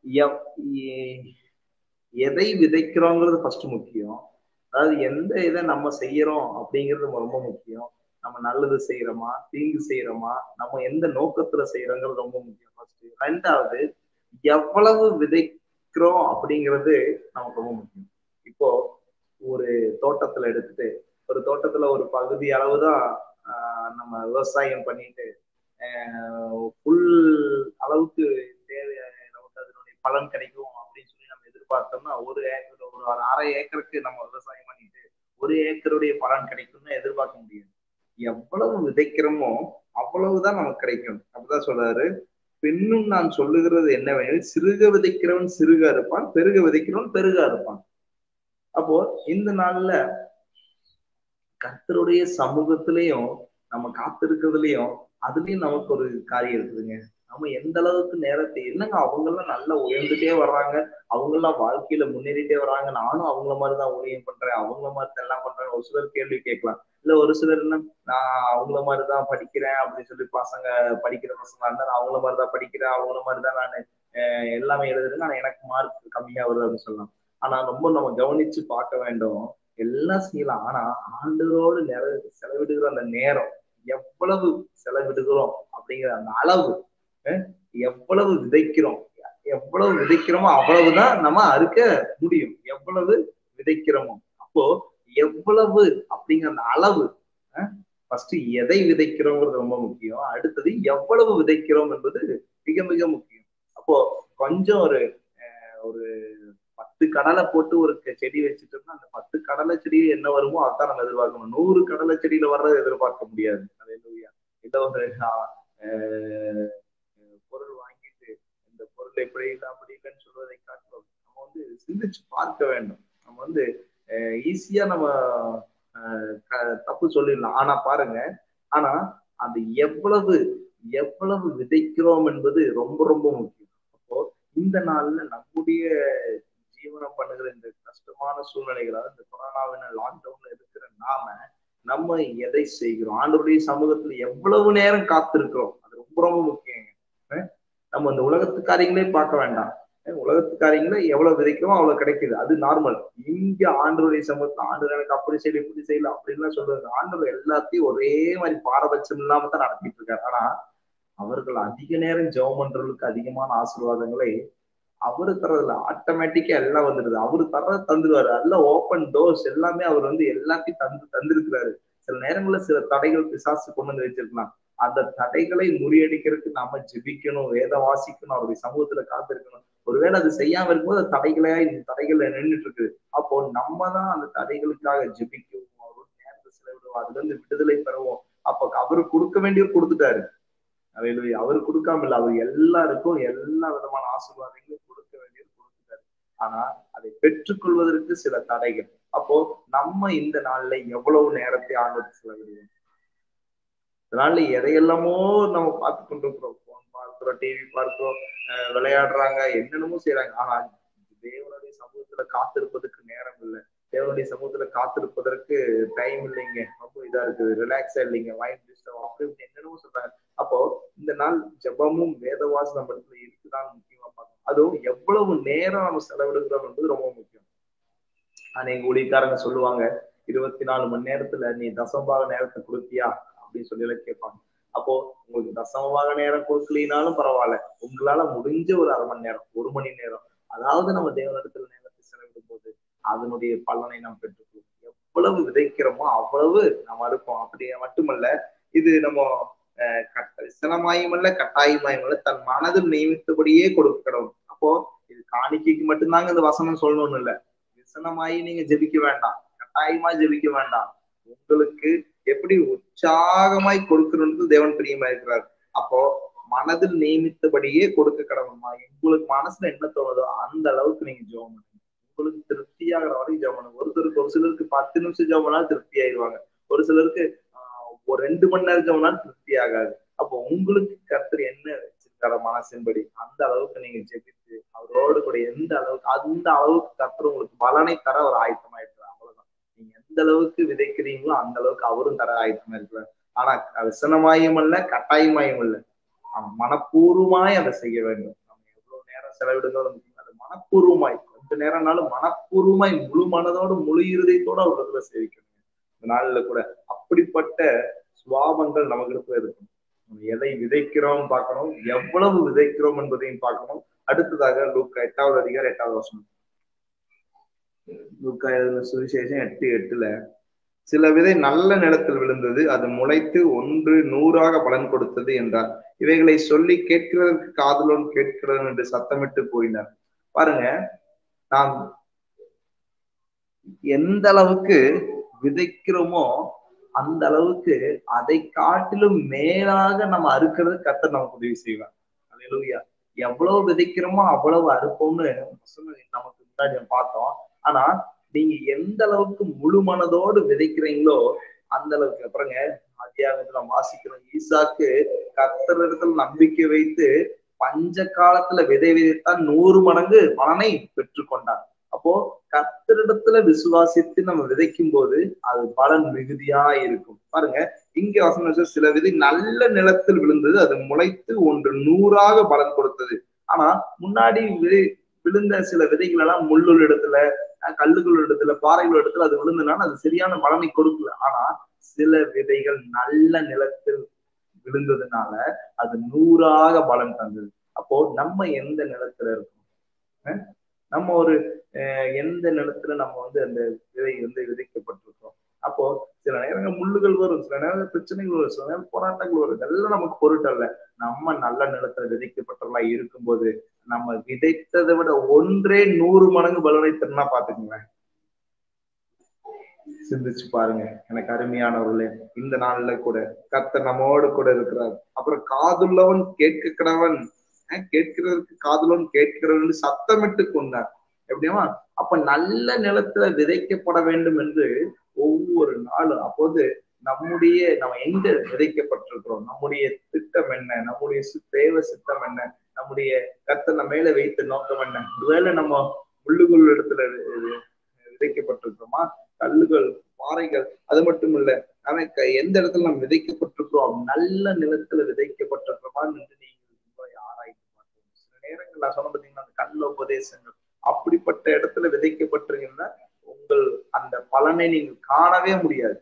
எதை விதைக்கிறோங்கிறது ஃபர்ஸ்ட் முக்கியம் அதாவது எந்த இதை நம்ம செய்யறோம் அப்படிங்கிறது ரொம்ப முக்கியம் நம்ம நல்லது செய்யறோமா தீங்கு செய்யறோமா நம்ம எந்த நோக்கத்துல செய்யறோங்கிறது ரொம்ப முக்கியம் ஃபர்ஸ்ட் ரெண்டாவது எவ்வளவு விதைக்கிறோம் அப்படிங்கிறது நமக்கு ரொம்ப முக்கியம் இப்போ ஒரு தோட்டத்துல எடுத்துட்டு ஒரு தோட்டத்துல ஒரு பகுதி அளவுதான் நம்ம விவசாயம் பண்ணிட்டு ஃபுல் அளவுக்கு தேவை நமக்கு அதனுடைய பலன் கிடைக்கும் அப்படின்னு சொல்லி நம்ம எதிர்பார்த்தோம்னா ஒரு ஏக்கர் ஒரு அரை ஏக்கருக்கு நம்ம விவசாயம் பண்ணிட்டு ஒரு ஏக்கருடைய பலன் கிடைக்கும்னு எதிர்பார்க்க முடியாது எவ்வளவு விதைக்கிறோமோ அவ்வளவுதான் நமக்கு கிடைக்கும் அப்படிதான் சொல்றாரு பின்னும் நான் சொல்லுகிறது என்னவெனில் சிறுக விதைக்கிறவன் சிறுக இருப்பான் பெருக விதைக்கிறவன் பெருக இருப்பான் அப்போ இந்த நாள்ல கர்த்தருடைய சமூகத்திலையும் நம்ம காத்திருக்கிறதுலயும் அதுலயும் நமக்கு ஒரு காரியம் இருக்குதுங்க நம்ம எந்த அளவுக்கு நேரத்தை என்னங்க அவங்க எல்லாம் நல்லா உயர்ந்துட்டே வர்றாங்க அவங்க எல்லாம் வாழ்க்கையில முன்னேறிட்டே வர்றாங்க நானும் அவங்கள மாதிரிதான் ஊழியம் பண்றேன் அவங்கள மாதிரி எல்லாம் பண்றேன் ஒரு சிலர் கேள்வி கேட்கலாம் இல்ல ஒரு சிலர் என்ன நான் அவங்கள மாதிரிதான் படிக்கிறேன் அப்படின்னு சொல்லி பசங்க படிக்கிற பசங்க இருந்தா நான் அவங்கள மாதிரிதான் படிக்கிறேன் அவங்கள மாதிரிதான் நான் எல்லாமே எழுதுறேன் ஆனா எனக்கு மார்க் கம்மியா வருது அப்படின்னு சொல்லலாம் ஆனா ரொம்ப நம்ம கவனிச்சு பார்க்க வேண்டும் எல்லாம் செய்யலாம் ஆனா ஆண்டுகளோடு நிற செலவிடுகிற அந்த நேரம் எவ்வளவு செலவிடுகிறோம் அப்படிங்கிற அந்த அளவு எவ்வளவு விதைக்கிறோம் எவ்வளவு விதைக்கிறோமோ அவ்வளவுதான் நம்ம அறுக்க முடியும் எவ்வளவு விதைக்கிறோமோ அப்போ எவ்வளவு அப்படிங்கிற அந்த அளவு ஃபர்ஸ்ட் எதை விதைக்கிறோங்கிறது ரொம்ப முக்கியம் அடுத்தது எவ்வளவு விதைக்கிறோம் என்பது மிக மிக முக்கியம் அப்போ கொஞ்சம் ஒரு ஒரு பத்து கடலை போட்டு ஒரு செடி வச்சுட்டோம்னா அந்த பத்து கடலை செடியில் என்ன வருமோ அதான் நம்ம எதிர்பார்க்கணும் நூறு கடலை செடியில வர்றதை எதிர்பார்க்க முடியாது அதே இல்ல ஒரு பொருள் வாங்கிட்டு இந்த பொருள் எப்படி இல்லை அப்படி இல்லைன்னு சொல்வதை காட்டிலும் நம்ம வந்து சிந்திச்சு பார்க்க வேண்டும் நம்ம வந்து ஈஸியா நம்ம தப்பு சொல்லிடலாம் ஆனா பாருங்க ஆனா அது எவ்வளவு எவ்வளவு விதைக்கிறோம் என்பது ரொம்ப ரொம்ப முக்கியம் அப்போ இந்த நாள்ல நம்முடைய ஜீவனம் பண்ணுகிற இந்த கஷ்டமான சூழ்நிலைகளால் இந்த கொரோனாவின லாக்டவுன்ல இருக்கிற நாம நம்ம எதை செய்கிறோம் ஆண்டவருடைய சமூகத்துல எவ்வளவு நேரம் காத்திருக்கிறோம் அது ரொம்ப ரொம்ப முக்கியங்க நம்ம இந்த உலகத்து காரியங்களே பார்க்க வேண்டாம் உலகத்து காரியங்களே எவ்வளவு விதைக்கிறோம் அவ்வளவு கிடைக்குது அது நார்மல் இங்க ஆண்டவருடைய சமூகத்துல ஆண்டு எனக்கு அப்படி செய்யல இப்படி செய்யல அப்படின்லாம் சொல்லுவாங்க ஆண்டவர் எல்லாத்தையும் ஒரே மாதிரி பாரபட்சம் இல்லாம தான் நடத்திட்டு இருக்காரு ஆனா அவர்கள் அதிக நேரம் ஜெபம் பண்றவர்களுக்கு அதிகமான ஆசீர்வாதங்களை அவரு தர்றதுல ஆட்டோமேட்டிக்கா எல்லாம் வந்துடுது அவரு தர்றத தந்துருவாரு எல்லாம் ஓப்பன் டோர்ஸ் எல்லாமே அவர் வந்து எல்லாத்தையும் தந்து தந்திருக்கிறாரு சில நேரங்கள்ல சில தடைகள் பிசாசு கொண்டு வந்து வச்சிருக்கலாம் அந்த தடைகளை முறியடிக்கிறதுக்கு நாம ஜெபிக்கணும் வேத வாசிக்கணும் அவருடைய சமூகத்துல காத்திருக்கணும் ஒருவேளை அது செய்யாம இருக்கும்போது அது தடைகளா இந்த தடைகள்ல நின்றுட்டு இருக்குது அப்போ நம்ம தான் அந்த தடைகளுக்காக ஜெபிக்கவும் அவரோட நேரத்தை செலவிடுவோம் அதுல இருந்து விடுதலை பெறுவோம் அப்ப அவரு கொடுக்க வேண்டியவர் கொடுத்துட்டாரு அவையில அவர் கொடுக்காம இல்ல அவர் எல்லாருக்கும் எல்லா விதமான ஆசீர்வாதங்களையும் கொடுக்க வேண்டியது கொடுத்துட்டாரு ஆனா அதை பெற்றுக்கொள்வதற்கு சில தடைகள் அப்போ நம்ம இந்த நாள்ல எவ்வளவு நேரத்தை ஆண்டு செலவிடுவோம் இதனால எதையெல்லாமோ நம்ம பார்த்து கொண்டிருக்கிறோம் போன் பார்க்கிறோம் டிவி பார்க்கிறோம் விளையாடுறாங்க என்னென்னமோ செய்யறாங்க ஆனா தேவனுடைய சமூகத்துல காத்திருப்பதற்கு நேரம் இல்லை தேவனுடைய சமூகத்துல காத்திருப்பதற்கு டைம் இல்லைங்க ரொம்ப இதா இருக்குது ரிலாக்ஸா இல்லைங்க மைண்ட் டிஸ்டர்ப் அப்படி இப்படி என்னென்னமோ சொல்றாங்க அப்போ இந்த நாள் ஜபமும் வேதவாசம் நம்ம இடத்துல இருக்குதான் முக்கியமா பார்க்கணும் அதுவும் எவ்வளவு நேரம் நம்ம செலவிடுகிறோம் என்பது ரொம்ப முக்கியம் ஆனா எங்க ஊழியக்காரங்க சொல்லுவாங்க இருபத்தி நாலு மணி நேரத்துல நீ தசம்பாக நேரத்தை கொடுத்தியா அப்படின்னு சொல்லி எல்லாம் கேட்பாங்க அப்போ உங்களுக்கு தசமமாக நேரம் கொடுக்கலினாலும் பரவாயில்ல உங்களால முடிஞ்ச ஒரு அரை மணி நேரம் ஒரு மணி நேரம் அதாவது நம்ம தேவனிடத்துல நேரத்தை செலவிடும் போது அதனுடைய பலனை நாம் பெற்றுக்கொள்வோம் எவ்வளவு விதைக்கிறோமோ அவ்வளவு நாம் அறுப்போம் அப்படி மட்டுமல்ல இது நம்ம விசனமாயுமல்ல கட்டாயமாயுமல்ல தன் மனதில் நியமித்தபடியே கொடுக்கணும் அப்போ இது காணிக்கைக்கு மட்டும்தாங்க இந்த வசனம் சொல்லணும்னு இல்ல விசனமாயி நீங்க ஜெபிக்க வேண்டாம் கட்டாயமா ஜெபிக்க வேண்டாம் உங்களுக்கு எப்படி உற்சாகமாய் கொடுக்கணும்னு தேவன் பிரியமா இருக்கிறார் அப்போ மனதில் நியமித்தபடியே கொடுக்க கடவுமா உங்களுக்கு மனசுல என்ன தோணுதோ அந்த அளவுக்கு நீங்க ஜெபம் பண்ணுங்க உங்களுக்கு திருப்தியாகிற வரைக்கும் ஜெபம் பண்ணுங்க ஒருத்தருக்கு ஒரு சிலருக்கு பத்து நிமிஷம் ஜெபம் பண்ணாலும் திருப்தி ஆயிடுவாங்க ஒரு சிலருக்கு ஒரு ரெண்டு மணி நேரம் ஜெபம் பண்ணாலும் திருப்தி ஆகாது அப்போ உங்களுக்கு கர்த்தர் என்ன வச்சிருக்கார மனசின்படி அந்த அளவுக்கு நீங்க ஜெபித்து அவரோடு கூட எந்த அளவுக்கு அந்த அளவுக்கு கர்த்தர் உங்களுக்கு பலனை தர ஒரு ஆயத்தமா இருக்கிறார் அவ்வளவுதான் நீங்க எந்த அளவுக்கு விதைக்கிறீங்களோ அந்த அளவுக்கு அவரும் தர ஆயத்தமா இருக்கிறார் ஆனா விசனமாயும் அல்ல கட்டாயமாயும் இல்ல அவன் மனப்பூர்வமாய் அதை செய்ய வேண்டும் நம்ம எவ்வளவு நேரம் செலவிடுங்கிறது முக்கியம் அது மனப்பூர்வமாய் கொஞ்ச நேரம்னாலும் மனப்பூர்வமாய் முழு மனதோடு முழு இருதயத்தோட அவரிடத்துல சேவிக்கணும் இந்த நாள்ல கூட அப்படிப்பட்ட சுவாபங்கள் நமக்கு இருக்கும் எதை விதைக்கிறோம் பார்க்கணும் எவ்வளவு விதைக்கிறோம் என்பதையும் பார்க்கணும் அடுத்ததாக லூக் எட்டாவது அதிகாரம் எட்டாவது வருஷம் லூக்கா எழுதின சுவிசேஷம் எட்டு எட்டுல சில விதை நல்ல நிலத்தில் விழுந்தது அது முளைத்து ஒன்று நூறாக பலன் கொடுத்தது என்றார் இவைகளை சொல்லி கேட்கிறதற்கு காதலோன் கேட்கிறவன் என்று சத்தமிட்டு போயினார் பாருங்க நாம் எந்த அளவுக்கு விதைக்கிறோமோ அந்த அளவுக்கு அதை காட்டிலும் மேலாக நம்ம அறுக்கிறது கத்த நமக்கு உதவி செய்வார் அல்லேலூயா எவ்வளவு விதைக்கிறோமோ அவ்வளவு அறுப்போம்னு நமக்கு முன்னாடி நம்ம பார்த்தோம் ஆனா நீங்க எந்த அளவுக்கு முழு மனதோடு விதைக்கிறீங்களோ அந்த அளவுக்கு அப்புறங்க அத்தியாகத்துல வாசிக்கிறோம் ஈசாக்கு கர்த்தர் இடத்துல நம்பிக்கை வைத்து பஞ்ச காலத்துல விதை விதைத்தான் நூறு மடங்கு பலனை பெற்றுக்கொண்டார் அப்போ கர்த்தரிடத்துல விசுவாசித்து நம்ம விதைக்கும் போது அது பலன் மிகுதியா இருக்கும் பாருங்க இங்க வசனம் சில விதை நல்ல நிலத்தில் விழுந்தது அது முளைத்து ஒன்று நூறாக பலன் கொடுத்தது ஆனா முன்னாடி விதை விழுந்த சில விதைகள் எல்லாம் முள்ளுள்ள இடத்துல கல்லுகள் இடத்துல பாறைகள் இடத்துல அது விழுந்தனால அது சரியான பலனை கொடுக்கல ஆனா சில விதைகள் நல்ல நிலத்தில் விழுந்ததுனால அது நூறாக பலன் தந்தது அப்போ நம்ம எந்த நிலத்துல இருக்கோம் நம்ம ஒரு எந்த நிலத்துல நம்ம வந்து அந்த விதை வந்து விதைக்கப்பட்டிருக்கோம் அப்போ சில நேரங்கள் முள்ளுகள் வரும் சில நேரங்கள் பிரச்சனைகள் வரும் சில நேரம் போராட்டங்கள் வரும் இதெல்லாம் நமக்கு பொருட்டல்ல நம்ம நல்ல நிலத்துல விதைக்கப்பட்டவர்களா இருக்கும்போது நம்ம விதைத்ததை விட ஒன்றே நூறு மடங்கு பலனை தரனா பாத்துக்கோங்களேன் சிந்திச்சு பாருங்க எனக்கு அருமையானவர்களே இந்த நாள்ல கூட கத்த நம்மோடு கூட இருக்கிறார் அப்புறம் காதுள்ளவன் கேட்க கிடவன் கேட்கிறதுக்கு காதுள்ளவன் கேட்கிறவன் சத்தமிட்டு கொண்டார் எப்படியா அப்ப நல்ல நிலத்துல விதைக்கப்பட வேண்டும் என்று ஒவ்வொரு நாளும் அப்போது நம்முடைய நம்ம எங்க விதைக்கப்பட்டிருக்கிறோம் நம்முடைய திட்டம் என்ன நம்முடைய தேவ சித்தம் என்ன நம்முடைய கத்தனை மேல வைத்த நோக்கம் என்ன ஒருவேளை நம்ம முள்ளுகுள் இடத்துல விதைக்கப்பட்டிருக்கிறோமா கல்லுகள் பாறைகள் அது மட்டும் இல்ல ஆனா எந்த இடத்துல நம்ம விதைக்கப்பட்டிருக்கிறோம் நல்ல நிலத்துல விதைக்கப்பட்டிருக்கிறோமான்னு நீங்க ஆராய்ச்சி பார்க்கணும் சில நேரங்கள் நான் சொன்ன பார்த்தீங்கன்னா அந்த கல்ல உபதேசங்கள் அப்படிப்பட்ட இடத்துல விதைக்கப்பட்டிருங்கன்னா உங்கள் அந்த பலனை நீங்க காணவே முடியாது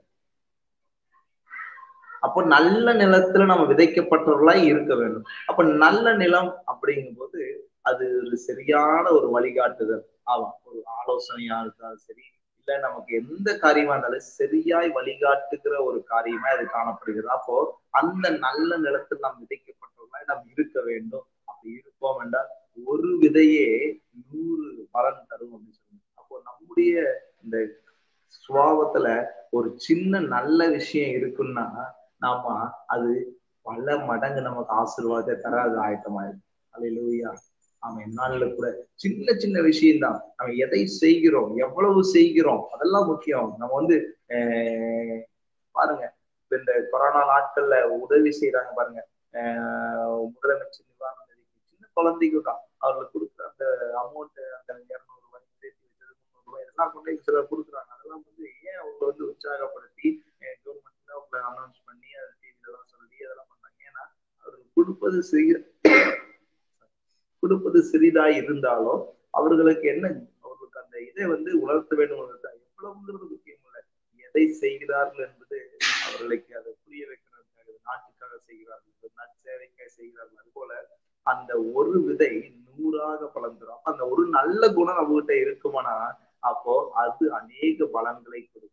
அப்போ நல்ல நிலத்துல நம்ம விதைக்கப்பட்டவர்களா இருக்க வேண்டும் அப்ப நல்ல நிலம் அப்படிங்கும் போது அது ஒரு சரியான ஒரு வழிகாட்டுதல் ஆமா ஒரு ஆலோசனையா இருந்தாலும் சரி இல்ல நமக்கு எந்த காரியமா இருந்தாலும் சரியாய் வழிகாட்டுகிற ஒரு காரியமா இது காணப்படுகிறது அப்போ அந்த நல்ல நிலத்தில் நாம் விதைக்கப்பட்டவர்களா நாம் இருக்க வேண்டும் அப்படி இருப்போம் என்றால் ஒரு விதையே நூறு பலன் தரும் அப்படின்னு சொல்லுங்க அப்போ நம்முடைய இந்த சுவாபத்துல ஒரு சின்ன நல்ல விஷயம் இருக்குன்னா நாம அது பல மடங்கு நமக்கு ஆசீர்வாதத்தை தர அது ஆயத்தமாயிருக்கு அலையிலூயா அவன் என்னால கூட சின்ன சின்ன விஷயம்தான் நம்ம எதை செய்கிறோம் எவ்வளவு செய்கிறோம் அதெல்லாம் முக்கியம் நம்ம வந்து ஆஹ் பாருங்க இந்த கொரோனா நாட்கள்ல உதவி செய்யறாங்க பாருங்க ஆஹ் முதலமைச்சர் நிவாரண நிதிக்கு சின்ன குழந்தைக்கு தான் அவர்களுக்கு கொடுக்குற அந்த அமௌண்ட் அந்த இருநூறு ரூபாய் சேர்த்து வச்சது முந்நூறு ரூபாய் இதெல்லாம் கொண்டு சில கொடுக்குறாங்க அதெல்லாம் வந்து ஏன் அவங்க வந்து உற்சாகப்படுத்தி கவர்மெண்ட்ல அவங்களை அனௌன்ஸ் பண்ணி அதை டிவிலலாம் சொல்லி அதெல்லாம் பண்ணாங்க ஏன்னா அவர்கள் கொடுப்பது சிறிய கொடுப்பது சிறிதாய் இருந்தாலும் அவர்களுக்கு என்ன அவர்களுக்கு அந்த இதை வந்து உணர்த்த வேண்டும் எவ்வளவுங்கிறது முக்கியம் இல்லை எதை செய்கிறார்கள் என்பது அவர்களுக்கு அதை புரிய வைக்கிறதுக்காக நாட்டுக்காக செய்கிறார்கள் நற்சேவைக்காக செய்கிறார்கள் அது போல அந்த ஒரு விதை நூறாக பலன் தரும் அந்த ஒரு நல்ல குணம் நம்மகிட்ட இருக்குமானா அப்போ அது அநேக பலன்களை கொடுக்கும்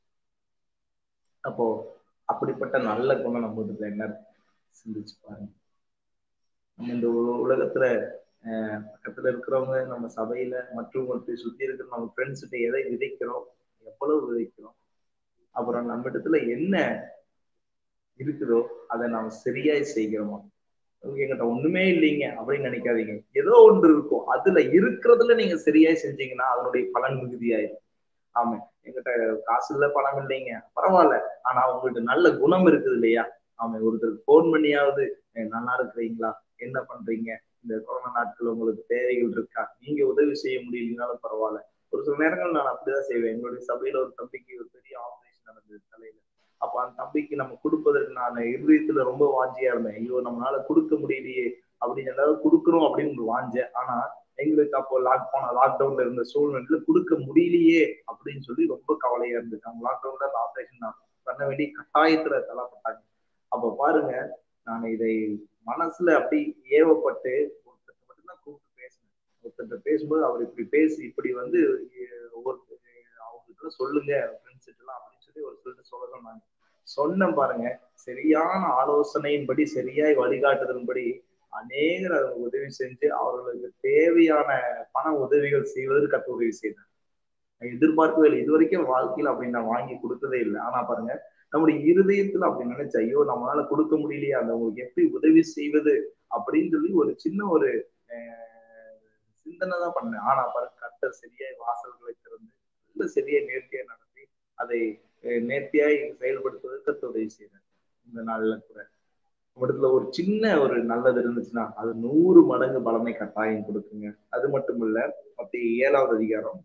அப்போ அப்படிப்பட்ட நல்ல குணம் நம்ம கிட்ட என்ன சிந்திச்சு பாருங்க நம்ம இந்த உலகத்துல அஹ் பக்கத்துல இருக்கிறவங்க நம்ம சபையில மற்றவங்களுக்கு சுத்தி இருக்கிற நம்ம ஃப்ரெண்ட்ஸ் கிட்ட எதை விதைக்கிறோம் எவ்வளவு விதைக்கிறோம் அப்புறம் நம்ம இடத்துல என்ன இருக்குதோ அதை நாம் சரியாய் செய்கிறோமா எங்கிட்ட ஒண்ணுமே இல்லைங்க அப்படின்னு நினைக்காதீங்க ஏதோ ஒன்று இருக்கும் அதுல இருக்கிறதுல நீங்க சரியாய் செஞ்சீங்கன்னா அதனுடைய பலன் மிகுதியாயிரும் ஆமா எங்கிட்ட காசு இல்ல பணம் இல்லைங்க பரவாயில்ல ஆனா உங்கள்கிட்ட நல்ல குணம் இருக்குது இல்லையா ஆமா ஒருத்தருக்கு போன் பண்ணியாவது நல்லா இருக்கிறீங்களா என்ன பண்றீங்க இந்த கொரோனா நாட்கள் உங்களுக்கு தேவைகள் இருக்கா நீங்க உதவி செய்ய முடியலனாலும் பரவாயில்ல ஒரு சில நேரங்கள் நான் அப்படிதான் செய்வேன் எங்களுடைய சபையில ஒரு தம்பிக்கு ஒரு பெரிய ஆபரேஷன் நடந்தது தலையில அப்ப அந்த தம்பிக்கு நம்ம கொடுப்பதற்கு நான் இருதயத்துல ரொம்ப வாஞ்சியா இருந்தேன் ஐயோ நம்மளால கொடுக்க முடியலையே அப்படின்னு ஏதாவது கொடுக்கணும் அப்படின்னு வாஞ்சேன் ஆனா எங்களுக்கு அப்போ லாக் போன லாக்டவுன்ல இருந்த சூழ்நிலையில கொடுக்க முடியலையே அப்படின்னு சொல்லி ரொம்ப கவலையா இருந்தது அவங்க லாக்டவுன்ல அந்த ஆபரேஷன் பண்ண வேண்டிய கட்டாயத்துல தள்ளப்பட்டாங்க அப்ப பாருங்க நான் இதை மனசுல அப்படி ஏவப்பட்டு ஒருத்தருக்கு மட்டும்தான் கூப்பிட்டு பேசினேன் ஒருத்தர் பேசும்போது அவர் இப்படி பேசி இப்படி வந்து ஒரு அவங்களுக்கு சொல்லுங்க ஃப்ரெண்ட்ஸ் எல்லாம் அப்படின்னு சொல்லி ஒரு சொல்லிட்டு சொல்ல சொன்னாங்க சொன்ன பாருங்க சரியான ஆலோசனையின்படி சரியாய் வழிகாட்டுதலின்படி அநேகர் அவர்களுக்கு உதவி செஞ்சு அவர்களுக்கு தேவையான பண உதவிகள் செய்வதற்கு கற்று உதவி செய்தார் எதிர்பார்க்கவே இல்லை இது வரைக்கும் வாழ்க்கையில் அப்படி நான் வாங்கி கொடுத்ததே இல்லை ஆனா பாருங்க நம்முடைய இருதயத்துல அப்படி நினைச்ச ஐயோ நம்மளால கொடுக்க முடியலையே அந்த உங்களுக்கு எப்படி உதவி செய்வது அப்படின்னு சொல்லி ஒரு சின்ன ஒரு சிந்தனை தான் பண்ணேன் ஆனா பாருங்க கர்த்தர் சரியாய் வாசல்களை திறந்து நல்ல சரியாய் நேர்த்தியாய் நடத்தி அதை நேர்த்தியாய் செயல்படுத்துவதற்கு உதவி செய்யறார் இந்த நாள்ல கூட இடத்துல ஒரு சின்ன ஒரு நல்லது இருந்துச்சுன்னா அது நூறு மடங்கு பலனை கட்டாயம் கொடுக்குங்க அது மட்டும் இல்ல மத்திய ஏழாவது அதிகாரம்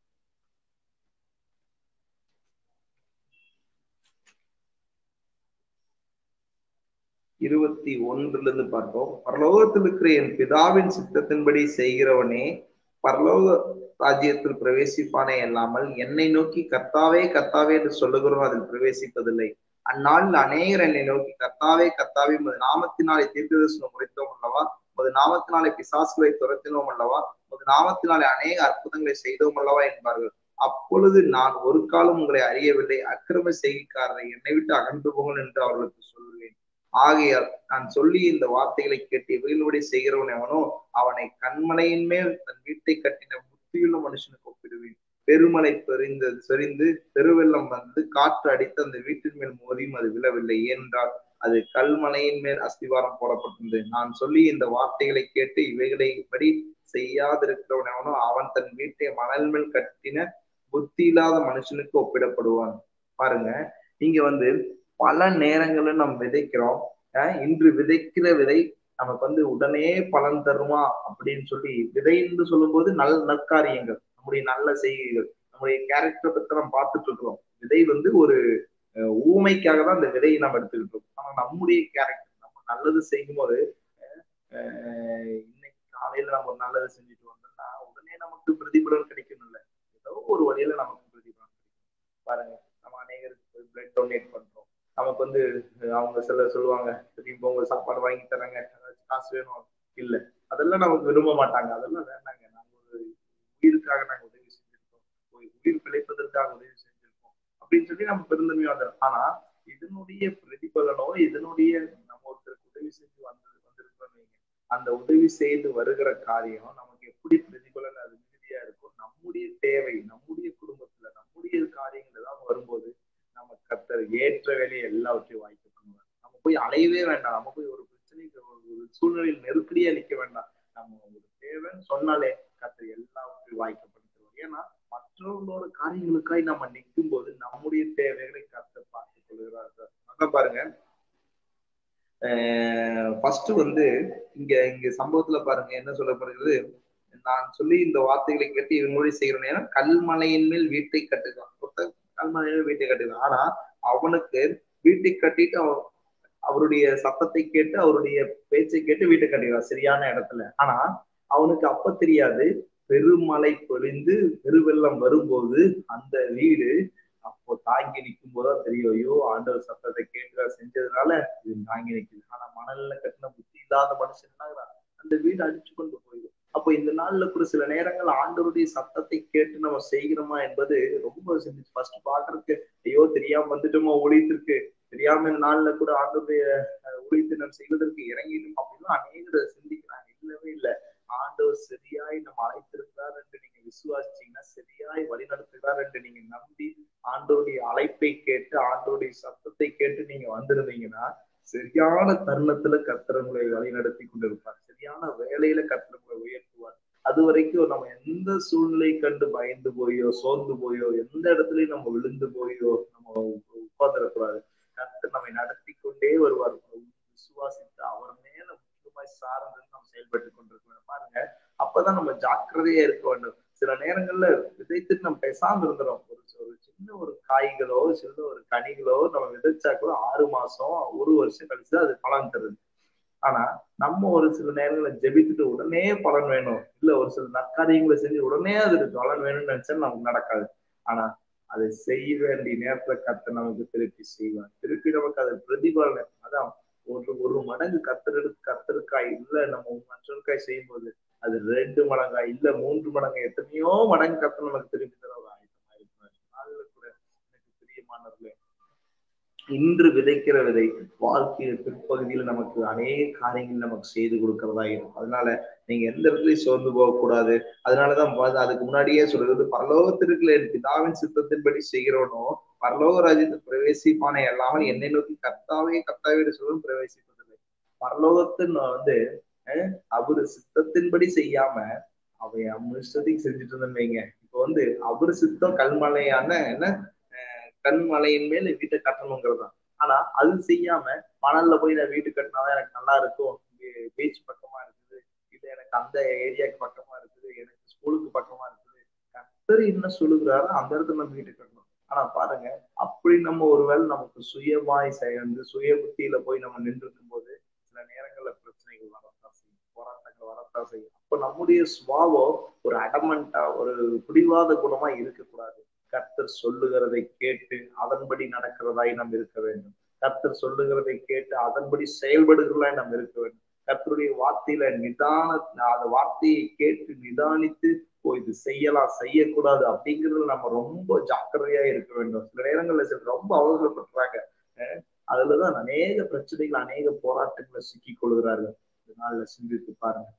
இருபத்தி ஒன்றுல இருந்து பார்ப்போம் பரலோகத்தில் இருக்கிற என் பிதாவின் சித்தத்தின்படி செய்கிறவனே பரலோக ராஜ்யத்தில் பிரவேசிப்பானே அல்லாமல் என்னை நோக்கி கர்த்தாவே கர்த்தாவே என்று சொல்லுகிறோம் அதில் பிரவேசிப்பதில்லை அந்நாளில் அநேகர் என்னை நோக்கி கர்த்தாவே கர்த்தாவே உமது நாமத்தினாலே தீர்க்கதரிசனம் உரைத்தோம் அல்லவா உமது நாமத்தினாலே பிசாசுகளை துரத்தினோம் அல்லவா உமது நாமத்தினாலே அநேக அற்புதங்களை செய்தோம் அல்லவா என்பார்கள் அப்பொழுது நான் ஒரு காலம் உங்களை அறியவில்லை அக்கிரம செய்கைக்காரரை என்னை விட்டு அகன்று போங்கள் என்று அவர்களுக்கு சொல்லுவேன் ஆகையால் நான் சொல்லி இந்த வார்த்தைகளை கேட்டு இவைகளோடு செய்கிறவன் எவனோ அவனை கண்மலையின் மேல் தன் வீட்டை கட்டின புத்தியுள்ள மனுஷனுக்கு ஒப்பிடுவேன் பெருமலை பெறிந்து செறிந்து பெருவெள்ளம் வந்து காற்று அடித்து அந்த வீட்டின் மேல் மோதியும் அது விழவில்லை ஏனென்றால் அது கல்மலையின் மேல் அஸ்திவாரம் போடப்பட்டிருந்தது நான் சொல்லி இந்த வார்த்தைகளை கேட்டு இவைகளை படி செய்யாதிருக்கிறவன் எவனோ அவன் தன் வீட்டை மணல் மேல் கட்டின புத்தி இல்லாத மனுஷனுக்கு ஒப்பிடப்படுவான் பாருங்க இங்க வந்து பல நேரங்கள்ல நம்ம விதைக்கிறோம் இன்று விதைக்கிற விதை நமக்கு வந்து உடனே பலன் தருமா அப்படின்னு சொல்லி விதை என்று சொல்லும்போது நல் நற்காரியங்கள் நம்முடைய நல்ல செய்கைகள் நம்முடைய கேரக்டரை பத்தி நம்ம பார்த்துட்டு இருக்கிறோம் விதை வந்து ஒரு ஊமைக்காக தான் அந்த விதையை நம்ம எடுத்துக்கிட்டு இருக்கோம் ஆனா நம்முடைய கேரக்டர் நம்ம நல்லது செய்யும் போது இன்னைக்கு காலையில நம்ம ஒரு நல்லது செஞ்சுட்டு வந்தோம்னா உடனே நமக்கு பிரதிபலன் கிடைக்கும் இல்லை ஏதோ ஒரு வழியில நமக்கு பிரதிபலன் கிடைக்கும் பாருங்க நம்ம அநேகருக்கு பிளட் டொனேட் பண்றோம் நமக்கு வந்து அவங்க சில சொல்லுவாங்க திரும்பி உங்க சாப்பாடு வாங்கி தராங்க ஏதாச்சும் காசு வேணும் இல்ல அதெல்லாம் நமக்கு விரும்ப மாட்டாங்க அதெல்லாம் வேண்டாங்க நாங்க ஒரு உயிருக்காக நாங்க உதவி செஞ்சிருக்கோம் உயிர் பிழைப்பதற்காக உதவி செஞ்சிருக்கோம் அப்படின்னு சொல்லி நம்ம பெருந்தன்மையா வந்துடும் ஆனா இதனுடைய பிரதிபலனோ இதனுடைய நம்ம ஒருத்தருக்கு உதவி செஞ்சு வந்தது வந்திருக்கோம் அந்த உதவி செய்து வருகிற காரியம் நமக்கு எப்படி பிரதிபலன் அது மிகுதியா இருக்கும் நம்முடைய தேவை நம்முடைய குடும்பத்துல நம்முடைய காரியங்கள் ஏதாவது வரும்போது நம்ம கத்தர் ஏற்ற வேலையை எல்லாவற்றையும் வாய்ப்பு பண்ணுவார் நம்ம போய் அலையவே வேண்டாம் நம்ம போய் ஒரு பிரச்சனைக்கு ஒரு சூழ்நிலையில் நெருக்கடியா நிக்க வேண்டாம் நம்ம ஒரு தேவைன்னு சொன்னாலே கத்தர் எல்லாவற்றையும் வாய்க்கப்படுத்துவார் ஏன்னா மற்றவங்களோட காரியங்களுக்காய் நம்ம நிற்கும் போது நம்முடைய தேவைகளை கத்தர் பார்த்துக் கொள்கிறார்கள் அதான் பாருங்க ஃபர்ஸ்ட் வந்து இங்க இங்க சம்பவத்துல பாருங்க என்ன சொல்லப்படுகிறது நான் சொல்லி இந்த வார்த்தைகளை கேட்டு இவங்களோட செய்கிறேன் ஏன்னா கல்மலையின் மேல் வீட்டை கட்டுகிறான் ஒருத்தர் கல்மலையின் வீட்டை கட்டுகிறான் ஆனா அவனுக்கு வீட்டை கட்டிட்டு அவன் அவருடைய சத்தத்தை கேட்டு அவருடைய பேச்சை கேட்டு வீட்டை கட்டுகிறான் சரியான இடத்துல ஆனா அவனுக்கு அப்ப தெரியாது பெருமழை பொழிந்து பெருவெள்ளம் வரும்போது அந்த வீடு அப்போ தாங்கி நிற்கும் போதுதான் தெரியும் ஐயோ ஆண்டவர் சத்தத்தை கேட்டு செஞ்சதுனால இது தாங்கி நிற்குது ஆனா மணல்ல கட்டின புத்தி இல்லாத மனுஷன் என்ன அந்த வீடு அடிச்சு கொண்டு போயிடும் அப்போ இந்த நாள்ல கூட சில நேரங்கள் ஆண்டவருடைய சத்தத்தை கேட்டு நம்ம செய்கிறோமா என்பது ரொம்ப சிந்திச்சு ஃபர்ஸ்ட் பாக்குறதுக்கு ஐயோ தெரியாம வந்துட்டோமா ஊழியத்திற்கு தெரியாம இந்த நாள்ல கூட ஆண்டவருடைய ஊழியத்தை நம்ம செய்வதற்கு இறங்கிட்டோம் அப்படின்னு அநேகர் சிந்திக்கிறாங்க இல்லவே இல்லை ஆண்டவர் சரியாய் நம்ம அழைத்திருக்கிறார் என்று நீங்க விசுவாசிச்சீங்கன்னா சரியாய் வழி நடத்துகிறார் என்று நீங்க நம்பி ஆண்டோடைய அழைப்பை கேட்டு ஆண்டோடைய சத்தத்தை கேட்டு நீங்க வந்திருந்தீங்கன்னா சரியான தருணத்துல கத்திரங்களை வழி நடத்தி கொண்டிருப்பார் சரியான வேலையில கத்திரங்களை உயர்த்துவார் அது வரைக்கும் நம்ம எந்த சூழ்நிலை கண்டு பயந்து போயோ சோர்ந்து போயோ எந்த இடத்துலயும் நம்ம விழுந்து போயோ நம்ம உட்கார்ந்துடக்கூடாது கர்த்தர் நம்மை நடத்தி கொண்டே வருவார் விசுவாசித்து அவர் மேல முக்கியமாய் சார்ந்து நம்ம செயல்பட்டு கொண்டிருக்கணும் பாருங்க அப்பதான் நம்ம ஜாக்கிரதையா இருக்க வேண்டும் சில நேரங்கள்ல விதைத்துட்டு நம்ம பேசாம இருந்துடும் ஒரு ஒரு சின்ன ஒரு காய்களோ சின்ன ஒரு கனிகளோ நம்ம விதைச்சா கூட ஆறு மாசம் ஒரு வருஷம் கழிச்சு அது பலன் தருது ஆனா நம்ம ஒரு சில நேரங்களை ஜெபித்துட்டு உடனே பலன் வேணும் இல்ல ஒரு சில நற்காரியங்களை செஞ்சு உடனே அது பலன் வேணும்னு நினைச்சா நமக்கு நடக்காது ஆனா அதை செய்ய வேண்டிய நேரத்துல கத்த நமக்கு திருப்பி செய்வார் திருப்பி நமக்கு அது பிரதிபலன் அதான் ஒரு ஒரு மடங்கு கத்தருக்கு கத்தருக்காய் இல்ல நம்ம மற்றவருக்காய் செய்யும் போது அது ரெண்டு மடங்கா இல்ல மூன்று மடங்கா எத்தனையோ மடங்கு கத்த நமக்கு திருப்பி தர ஒரு ஆயுதமா இருக்கிறார் அதுல கூட எனக்கு பிரியமானவர்களே இன்று விதைக்கிற விதை வாழ்க்கையின் பிற்பகுதியில் நமக்கு அநேக காரியங்கள் நமக்கு செய்து கொடுக்கிறதா இருக்கும் அதனால நீங்க எந்த இடத்துலயும் சோர்ந்து போகக்கூடாது அதனாலதான் பாருங்க, அதுக்கு முன்னாடியே சொல்றது பரலோகத்திற்குள்ள என் பிதாவின் சித்தத்தின்படி செய்கிறவனோ பரலோக ராஜ்யத்தில் பிரவேசிப்பானே அல்லாமல் என்னை நோக்கி கர்த்தாவே கர்த்தாவே சொல்லும் பிரவேசிப்பதில்லை பரலோகத்தின் வந்து அஹ், அவரு சித்தத்தின்படி செய்யாம அவை அமிஷத்துக்கு செஞ்சுட்டு இருந்தோம் வைங்க இப்ப வந்து அவரு சித்தம் கல்மலையான என்ன அஹ், கல்மலையின் மேல வீட்டை கட்டணுங்கிறது தான் ஆனா அது செய்யாம மணல்ல போய் நான் வீட்டு கட்டினாதான் எனக்கு நல்லா இருக்கும் பீச் பக்கமா இருக்குது இல்ல எனக்கு அந்த ஏரியாவுக்கு பக்கமா இருக்குது எனக்கு ஸ்கூலுக்கு பக்கமா இருக்குது கத்தர் என்ன சொல்லுகிறாரோ அந்த இடத்துல நம்ம வீட்டு கட்டணும் ஆனா பாருங்க அப்படி நம்ம ஒருவேளை நமக்கு சுயமாய் சேர்ந்து சுய புத்தியில போய் நம்ம நின்று இருக்கும் போது சில நேரங்கள்ல பிரச்சனைகள் வரத்தான் செய்யும் போராட்டங்கள் வரத்தான் செய்யும் அப்ப நம்முடைய சுவாவம் ஒரு அடமண்டா ஒரு பிடிவாத குணமா இருக்கக்கூடாது கர்த்தர் சொல்லுகிறதை கேட்டு அதன்படி நடக்கிறதாய் நாம் இருக்க வேண்டும் கர்த்தர் சொல்லுகிறதை கேட்டு அதன்படி செயல்படுகிறதாய் நாம் இருக்க வேண்டும் கர்த்தருடைய வார்த்தையில நிதான அந்த வார்த்தையை கேட்டு நிதானித்து ஓ இது செய்யலாம் செய்யக்கூடாது அப்படிங்கிறதுல நம்ம ரொம்ப ஜாக்கிரதையா இருக்க வேண்டும் சில நேரங்கள்ல சில ரொம்ப அவசரப்படுறாங்க அஹ் அதுலதான் அநேக பிரச்சனைகள் அநேக போராட்டங்களை சிக்கிக் கொள்கிறார்கள் இதனால சிந்தித்து பாருங்க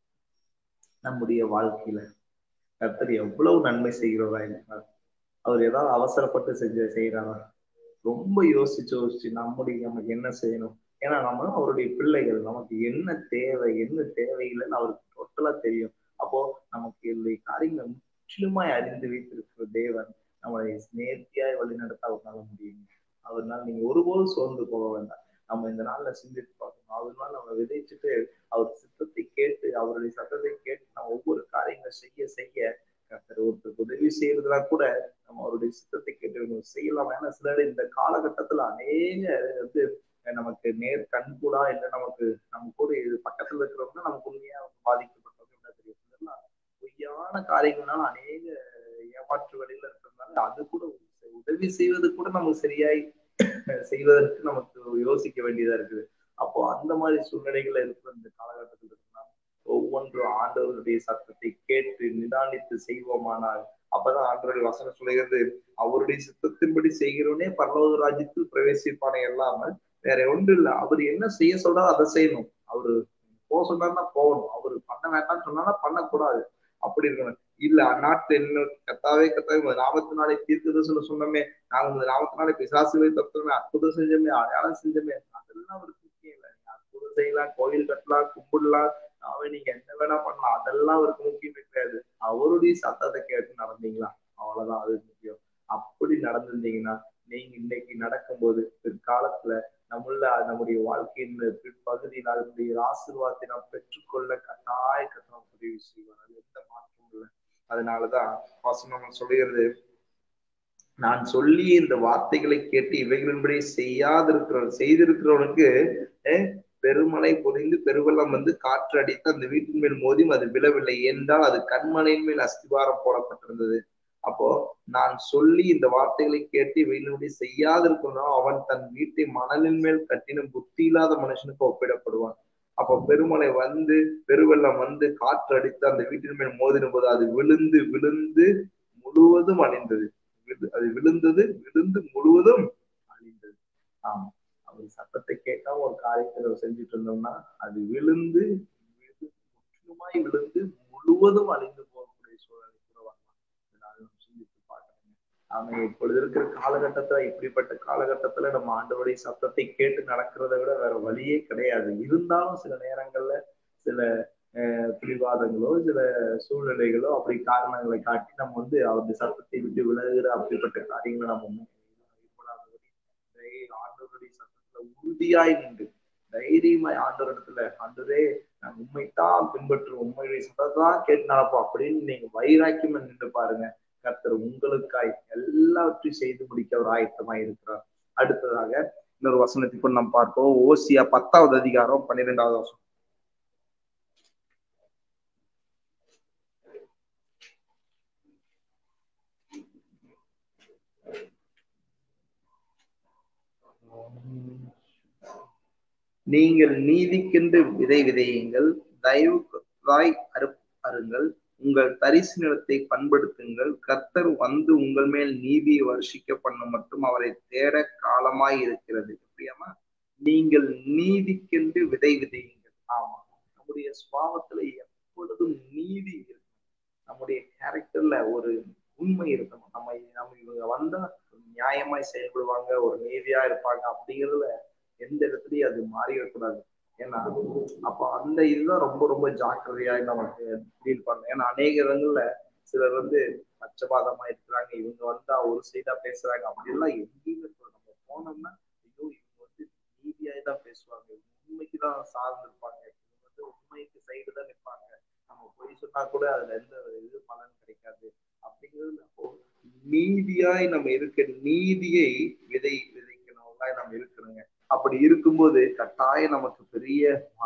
நம்முடைய வாழ்க்கையில கர்த்தர் எவ்வளவு நன்மை செய்கிறவரா இருக்கிறார் அவர் ஏதாவது அவசரப்பட்டு செஞ்ச செய்யறாரா ரொம்ப யோசிச்சு யோசிச்சு நம்முடைய நமக்கு என்ன செய்யணும் ஏன்னா நம்ம அவருடைய பிள்ளைகள் நமக்கு என்ன தேவை என்ன தேவையில்லைன்னு அவருக்கு டோட்டலா தெரியும் அப்போ நமக்கு இந்த காரியங்களை முற்றிலுமாய் அறிந்து வைத்திருக்கிற தேவன் நம்மளை நேர்த்தியாய் வழி நடத்த அவர்னால முடியும் அவர்னால நீங்க ஒருபோதும் சோர்ந்து போக வேண்டாம் நம்ம இந்த நாள்ல சிந்தித்து பார்க்கணும் அவர்னால நம்ம விதைச்சிட்டு அவர் சித்தத்தை கேட்டு அவருடைய சத்தத்தை கேட்டு நம்ம ஒவ்வொரு காரியங்களை செய்ய செய்ய கர்த்தர் ஒருத்தருக்கு உதவி செய்யறதுனா கூட நம்ம அவருடைய சித்தத்தை கேட்டு செய்யலாம் ஏன்னா சிலர் இந்த காலகட்டத்துல அநேக வந்து நமக்கு நேர் கண் கூடா இல்ல நமக்கு நம்ம கூட இது பக்கத்துல இருக்கிறவங்க நமக்கு உண்மையா பாதிக்கப்பட்டவங்க என்ன தெரியும் இதெல்லாம் பொய்யான காரியங்கள்னால அநேக ஏமாற்று வழியில இருக்கிறதுனால அது கூட உதவி செய்வது கூட நமக்கு சரியாய் செய்வதற்கு நமக்கு யோசிக்க வேண்டியதா இருக்குது அப்போ அந்த மாதிரி சூழ்நிலைகள்ல இருக்கிற இந்த காலகட்டத்தில் இருந்தா ஒவ்வொன்றும் ஆண்டவருடைய சத்தத்தை கேட்டு நிதானித்து செய்வோமானால் அப்பதான் ஆண்டவருடைய வசனம் சொல்லுகிறது அவருடைய சித்தத்தின்படி செய்கிறவனே பரலோக ராஜ்யத்தில் பிரவேசிப்பானே இல்லாமல் வேற ஒன்றும் இல்லை அவர் என்ன செய்ய சொல்றாரோ அதை செய்யணும் அவரு போக சொன்னார்னா போகணும் அவரு பண்ண வேண்டாம்னு சொன்னார்னா பண்ணக்கூடாது அப்படி இருக்கணும் இல்ல அந்நாட்டு என்ன கத்தாவே கத்தாவே நாமத்தினாலே தீர்க்கதர்சனம் சொன்னோமே நாங்க இந்த நாமத்தினாலே பிசாசுகளை தத்துவமே அற்புதம் செஞ்சோமே அடையாளம் செஞ்சோமே அதெல்லாம் அவருக்கு முக்கியம் இல்லை நீங்க அற்புதம் செய்யலாம் கோயில் கட்டலாம் கும்பிடலாம் அவன் நீங்க என்ன வேணா பண்ணலாம் அதெல்லாம் அவருக்கு முக்கியமே கிடையாது அவருடைய சத்தத்தை கேட்டு நடந்தீங்களா அவ்வளவுதான் அது முக்கியம் அப்படி நடந்திருந்தீங்கன்னா நீங்க இன்னைக்கு நடக்கும்போது பிற்காலத்துல நம்மள நம்முடைய வாழ்க்கையின் பிற்பகுதியில் அதனுடைய ஆசீர்வாதத்தை நாம் பெற்றுக்கொள்ள கட்டாய கட்டணம் உதவி செய்வார் அது எந்த மாற்றமும் இல்லை அதனாலதான் வசனம் சொல்லுகிறது நான் சொல்லி இந்த வார்த்தைகளை கேட்டு இவைகளின்படி செய்யாதிருக்கிற செய்திருக்கிறவனுக்கு பெருமழை பொழிந்து பெருவெள்ளம் வந்து காற்று அடித்து அந்த வீட்டின் மேல் மோதியும் அது விழவில்லை என்றால் அது கண்மலையின் மேல் அஸ்திவாரம் போடப்பட்டிருந்தது அப்போ நான் சொல்லி இந்த வார்த்தைகளை கேட்டு இவையினுடைய செய்யாதிருக்கணும் அவன் தன் வீட்டை மணலின் மேல் கட்டின புத்தி இல்லாத மனுஷனுக்கு ஒப்பிடப்படுவான் அப்போ பெருமழை வந்து பெருவெள்ளம் வந்து காற்று அடித்து அந்த வீட்டின் மேல் மோதின போது அது விழுந்து விழுந்து முழுவதும் அழிந்தது அது விழுந்தது விழுந்து முழுவதும் அழிந்தது ஆமா அவர் சத்தத்தை கேட்காம ஒரு காரியத்தை செஞ்சுட்டு இருந்தோம்னா அது விழுந்து முற்றிலுமாய் விழுந்து முழுவதும் அழிந்து போகக்கூடிய சூழலை கூட வரலாம் இதனால சிந்தித்து பார்க்கணுங்க ஆனா இப்பொழுது இருக்கிற காலகட்டத்துல இப்படிப்பட்ட காலகட்டத்துல நம்ம ஆண்டவருடைய சத்தத்தை கேட்டு நடக்கிறத விட வேற வழியே கிடையாது இருந்தாலும் சில நேரங்கள்ல சில பிடிவாதங்களோ சில சூழ்நிலைகளோ அப்படி காரணங்களை காட்டி நம்ம வந்து அவருடைய சத்தத்தை விட்டு விலகுகிற அப்படிப்பட்ட காரியங்களை நம்ம ஆண்டவருடைய சத்தத்துல உறுதியாய் நின்று தைரியமாய் ஆண்டவரிடத்துல ஆண்டவரே நான் உண்மைத்தான் பின்பற்றுவோம் உண்மையுடைய சத்தத்தான் கேட்டு நடப்போம் அப்படின்னு நீங்க வைராக்கியம் நின்று பாருங்க கர்த்தர் உங்களுக்காய் எல்லாவற்றையும் செய்து முடிக்க ஒரு ஆயத்தமாய் இருக்கிறார் அடுத்ததாக இன்னொரு வசனத்துக்கு நம்ம பார்ப்போம் ஓசியா பத்தாவது அதிகாரம் பன்னிரெண்டாவது வசனம் நீங்கள் நீதிக்கென்று விதை விதையுங்கள் தயவு நன்றாய் அறு அருங்கள் உங்கள் தரிசு நிலத்தை பண்படுத்துங்கள் கர்த்தர் வந்து உங்கள் மேல் நீதியை வருஷிக்க பண்ணும் மட்டும் அவரை தேட காலமாய் இருக்கிறது எப்படியாமா நீங்கள் நீதிக்கென்று விதை விதையுங்கள் ஆமா நம்முடைய சுவாபத்துல எப்பொழுதும் நீதி இருக்கும் நம்முடைய கேரக்டர்ல ஒரு உண்மை இருக்கணும் நம்ம நம்ம இவங்க வந்தா நியாயமாய் செயல்படுவாங்க ஒரு நீதியா இருப்பாங்க அப்படிங்கிறதுல எந்த இடத்துலயும் அது மாறிடக்கூடாது ஏன்னா அப்போ அந்த இதுதான் ரொம்ப ரொம்ப ஜாக்கிரதையா நமக்கு ஃபீல் பண்ணணும் ஏன்னா அநேக இடங்கள்ல சிலர் வந்து பச்சபாதமா இருக்கிறாங்க இவங்க வந்தா ஒரு சைடா பேசுறாங்க அப்படிலாம் எங்கேயுமே சொல்ல நம்ம போனோம்னா ஐயோ இவங்க வந்து நீதியாய் தான் பேசுவாங்க உண்மைக்கு தான் சார்ந்து இருப்பாங்க இவங்க வந்து உண்மைக்கு சைடு தான் நிற்பாங்க நம்ம பொய் சொன்னா கூட அதுல எந்த இது பலன் கிடைக்காது அப்படிங்கிறது அப்போ நீதியாய் நம்ம இருக்க நீதியை விதை விதைக்கணும்லாம் நம்ம இருக்கணுங்க அப்படி இருக்கும்போது கட்டாயம் நமக்கு பெரிய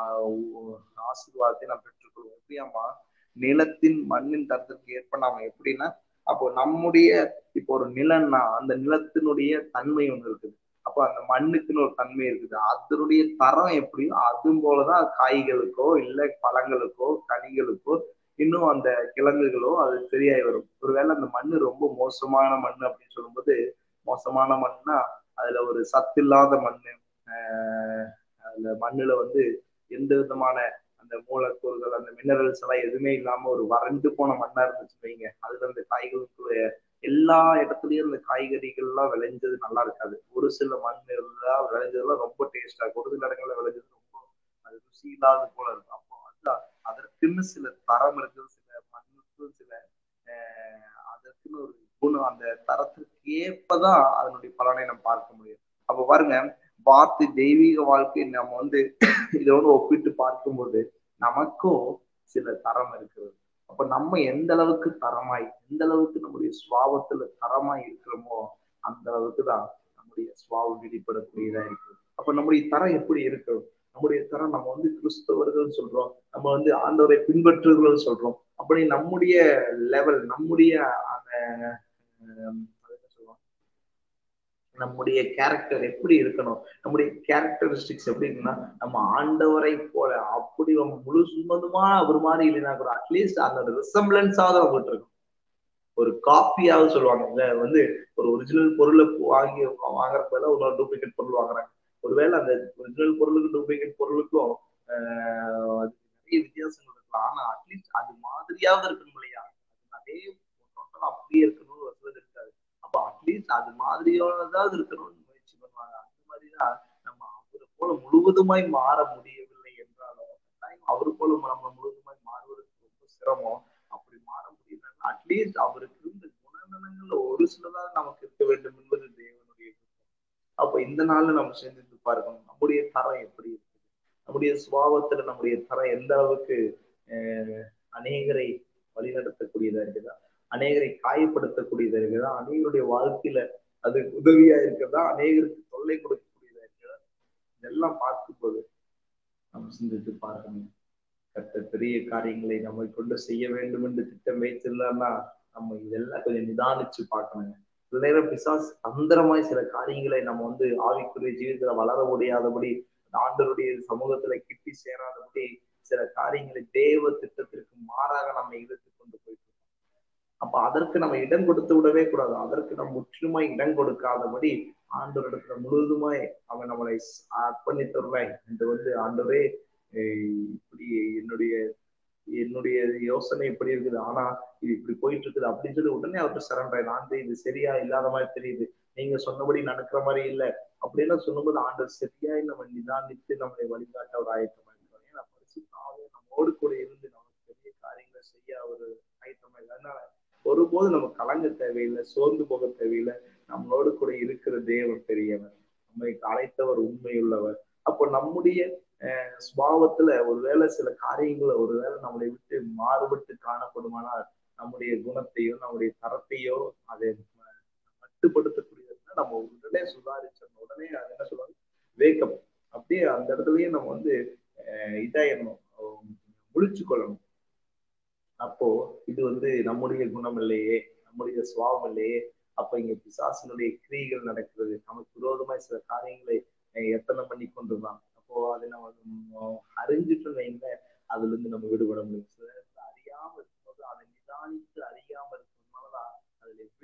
ஆசீர்வாதத்தை நாம் பெற்றுக்கொள்வோம் எப்படியாமா நிலத்தின் மண்ணின் தரத்திற்கு ஏற்ப நாம எப்படின்னா அப்போ நம்முடைய இப்போ ஒரு நிலம்னா அந்த நிலத்தினுடைய தன்மை ஒண்ணு இருக்குது அப்போ அந்த மண்ணுக்குன்னு ஒரு தன்மை இருக்குது அதனுடைய தரம் எப்படியோ அது போலதான் காய்களுக்கோ இல்லை பழங்களுக்கோ கனிகளுக்கோ இன்னும் அந்த கிழங்குகளோ அது சரியாய் வரும் ஒருவேளை அந்த மண்ணு ரொம்ப மோசமான மண் அப்படின்னு சொல்லும்போது மோசமான மண்னா அதுல ஒரு சத்து இல்லாத மண்ணு ஆஹ் அந்த மண்ணுல வந்து எந்த விதமான அந்த மூலக்கூறுகள் அந்த மினரல்ஸ் எல்லாம் எதுவுமே இல்லாம ஒரு வறண்டு போன மண்ணா இருந்துச்சு வைங்க அதுல அந்த காய்களுக்கு எல்லா இடத்துலயும் இந்த காய்கறிகள் எல்லாம் விளைஞ்சது நல்லா இருக்காது ஒரு சில மண் எல்லாம் விளைஞ்சதெல்லாம் ரொம்ப டேஸ்டா இருக்கும் ஒரு சில இடங்கள்ல விளைஞ்சது ரொம்ப அது ருசி இல்லாத போல இருக்கும் அப்போ அதுதான் அதற்குன்னு சில தரம் இருக்குது சில மண்ணுக்கும் சில அதற்குன்னு ஒரு குணம் அந்த தரத்திற்கு ஏற்பதான் அதனுடைய பலனை நம்ம பார்க்க முடியும் அப்ப பாருங்க பார்த்து தெய்வீக வாழ்க்கை நம்ம வந்து இதோட ஒப்பிட்டு பார்க்கும்போது நமக்கும் சில தரம் இருக்கிறது அப்ப நம்ம எந்த அளவுக்கு தரமாய் எந்த அளவுக்கு நம்முடைய சுவாபத்துல தரமாய் இருக்கிறோமோ அந்த அளவுக்கு தான் நம்முடைய சுவாபம் வெளிப்படக்கூடியதா இருக்குது அப்ப நம்முடைய தரம் எப்படி இருக்கு நம்முடைய தரம் நம்ம வந்து கிறிஸ்தவர்கள் சொல்றோம் நம்ம வந்து ஆண்டவரை பின்பற்றுகள் சொல்றோம் அப்படி நம்முடைய லெவல் நம்முடைய அந்த நம்முடைய கேரக்டர் எப்படி இருக்கணும் நம்முடைய கேரக்டரிஸ்டிக்ஸ் எப்படி இருக்குன்னா நம்ம ஆண்டவரை போல அப்படி முழு சுமந்துமா அவர் மாதிரி இல்லைன்னா கூட அட்லீஸ்ட் அந்த ரிசம்பிளன்ஸாவது நம்மகிட்ட இருக்கும் ஒரு காப்பியாவது சொல்லுவாங்க இல்ல வந்து ஒரு ஒரிஜினல் பொருளை வாங்கி வாங்குறப்ப இன்னொரு டூப்ளிகேட் பொருள் வாங்குறாங்க ஒருவேளை அந்த ஒரிஜினல் பொருளுக்கும் டூப்ளிகேட் பொருளுக்கும் நிறைய வித்தியாசங்கள் இருக்கலாம் ஆனா அட்லீஸ்ட் அது மாதிரியாவது இருக்கணும் இல்லையா அதே அப்படியே இருக்கணும்னு வசதி இருக்காது அப்போ அட்லீஸ்ட் அது மாதிரியானதாவது இருக்கணும்னு முயற்சி பண்ணுவாங்க அந்த மாதிரிதான் நம்ம அவரை போல முழுவதுமாய் மாற முடியவில்லை என்றாலும் அவரு போல நம்ம முழுவதுமாய் மாறுவதற்கு ரொம்ப சிரமம் அப்படி மாற முடியல அட்லீஸ்ட் அவருக்கு இருந்த குணநலங்கள்ல ஒரு சிலதாக நமக்கு இருக்க வேண்டும் என்பது தேவனுடைய அப்ப இந்த நாள்ல நம்ம சிந்தித்து பார்க்கணும் நம்முடைய தரம் எப்படி இருக்குது நம்முடைய சுபாவத்துல நம்முடைய தரம் எந்த அளவுக்கு அநேகரை வழிநடத்தக்கூடியதா இருக்குதா அநேகரை காயப்படுத்தக்கூடியதா இருக்குதா அநேகருடைய வாழ்க்கையில அது உதவியா இருக்கிறதா அநேகருக்கு தொல்லை கொடுக்கக்கூடியதா இருக்கிறதா இதெல்லாம் பார்க்கும்போது நம்ம சிந்தித்து பார்க்கணும் கத்த பெரிய காரியங்களை நம்ம கொண்டு செய்ய வேண்டும் என்று திட்டம் வைத்திருந்தார்னா நம்ம இதெல்லாம் கொஞ்சம் நிதானிச்சு பார்க்கணுங்க சில நேரம் பிசாஸ் தந்திரமாய் சில காரியங்களை நம்ம வந்து ஆவிக்குரிய ஜீவிதத்துல வளர முடியாதபடி ஆண்டருடைய சமூகத்துல கிட்டி சேராதபடி சில காரியங்களை தேவ திட்டத்திற்கு மாறாக நம்ம இழுத்து கொண்டு போயிட்டு அப்ப அதற்கு நம்ம இடம் கொடுத்து விடவே கூடாது அதற்கு நம்ம முற்றிலுமாய் இடம் கொடுக்காதபடி ஆண்டவரிடத்துல முழுவதுமாய் அவன் நம்மளை அர்ப்பணித்துள்ளாய் என்று வந்து ஆண்டவரே இப்படி என்னுடைய என்னுடைய யோசனை இப்படி இருக்குது ஆனா இது இப்படி போயிட்டு இருக்குது அப்படின்னு சொல்லி உடனே அவர்கிட்ட சரண்டர் நான் இது சரியா இல்லாத மாதிரி தெரியுது நீங்க சொன்னபடி நடக்கிற மாதிரி இல்லை அப்படின்லாம் சொல்லும்போது ஆண்டவர் சரியாய் நம்ம நிதானித்து நம்மளை வழிகாட்ட அவர் ஆயத்தமா இருக்கிறோம் ஏன்னா பரிசுத்தாவே நம்மோடு கூட இருந்து நமக்கு பெரிய காரியங்களை செய்ய அவர் ஆயத்தமா இல்லை அதனால ஒருபோது நம்ம கலங்க தேவையில்லை சோர்ந்து போக தேவையில்லை நம்மளோடு கூட இருக்கிற தேவன் பெரியவர் நம்மை அழைத்தவர் உண்மையுள்ளவர் அப்போ நம்முடைய சுபாவத்துல ஒருவேளை சில காரியங்களை ஒருவேளை நம்மளை விட்டு மாறுபட்டு காணப்படுமானால் நம்முடைய குணத்தையோ நம்முடைய தரத்தையோ அதை மட்டுப்படுத்தக்கூடியதுன்னா நம்ம உடனே சுதாரிச்சிடணும் உடனே அது என்ன சொல்லுவாங்க வேக்கம் அப்படியே அந்த இடத்துலயே நம்ம வந்து இதாயிடணும் முழிச்சு கொள்ளணும் அப்போ இது வந்து நம்முடைய குணம் இல்லையே நம்முடைய சுவாவம் இல்லையே அப்ப இங்க பிசாசினுடைய கிரியைகள் நடக்கிறது நமக்கு விரோதமாய் சில காரியங்களை எத்தனை பண்ணி கொண்டுதான் அப்போ அதை நம்ம அறிஞ்சிட்டு வைங்க அதுல இருந்து நம்ம விடுபட முடியும் சில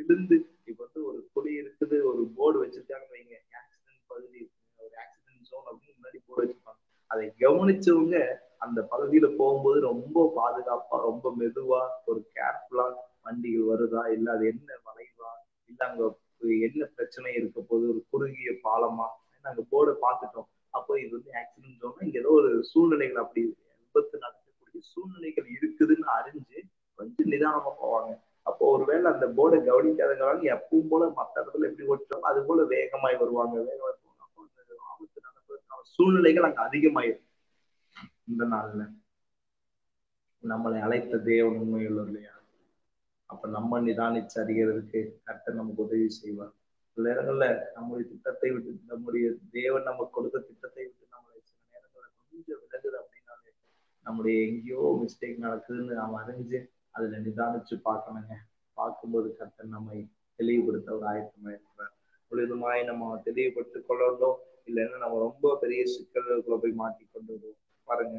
விழுந்து இப்ப வந்து ஒரு குழி இருக்குது ஒரு போர்டு வச்சிருக்காங்கன்னு வைங்க ஆக்சிடென்ட் பகுதி ஒரு ஆக்சிடென்ட் ஜோன் அப்படின்னு முன்னாடி போர்டு வச்சிருப்பாங்க அதை கவனிச்சவங்க அந்த பகுதியில போகும்போது ரொம்ப பாதுகாப்பா ரொம்ப மெதுவா ஒரு கேர்ஃபுல்லா வண்டிகள் வருதா இல்ல அது என்ன வளைவா இல்ல அங்க என்ன பிரச்சனை இருக்க போது ஒரு குறுகிய பாலமா நாங்க போர்டை பார்த்துட்டோம் அப்போ இது வந்து ஆக்சிடென்ட் ஜோன் இங்க ஏதோ ஒரு சூழ்நிலைகள் அப்படி விபத்து நடக்கக்கூடிய சூழ்நிலைகள் இருக்குதுன்னு அறிஞ்சு கொஞ்சம் நிதானமா போவாங்க அப்போ ஒருவேளை அந்த போர்டை கவனிக்காதவங்க எப்பவும் போல மற்ற இடத்துல எப்படி ஓட்டுறோம் அது போல வேகமாய் வருவாங்க வேகமாய் போவாங்க அப்போ அந்த ஆபத்து நடப்பதற்கான சூழ்நிலைகள் அங்க அதிகமாயிரும் இந்த நாள்ல நம்மளை அழைத்த தேவன் உண்மையுள்ள இல்லையா அப்ப நம்ம நிதானிச்சு அறிகிறதுக்கு கர்த்தர் நமக்கு உதவி செய்வார் சில நேரங்கள்ல நம்முடைய திட்டத்தை விட்டு நம்முடைய தேவன் நமக்கு கொடுத்த திட்டத்தை விட்டு நம்மளை சில நேரங்கள்ல கொஞ்சம் விலகுது அப்படின்னாலே நம்முடைய எங்கேயோ மிஸ்டேக் நடக்குதுன்னு நாம் அறிஞ்சு அதுல நிதானிச்சு பார்க்கணுங்க பார்க்கும்போது கர்த்தர் நம்மை தெளிவுபடுத்த ஒரு ஆயத்தமா இருக்கிறார் முழுதுமாய் நம்ம தெளிவுபடுத்திக் கொள்ளணும் இல்லைன்னா நம்ம ரொம்ப பெரிய சிக்கல்களுக்குள்ள போய் மாட்டிக்கொண்டு வருவோம் பாருங்க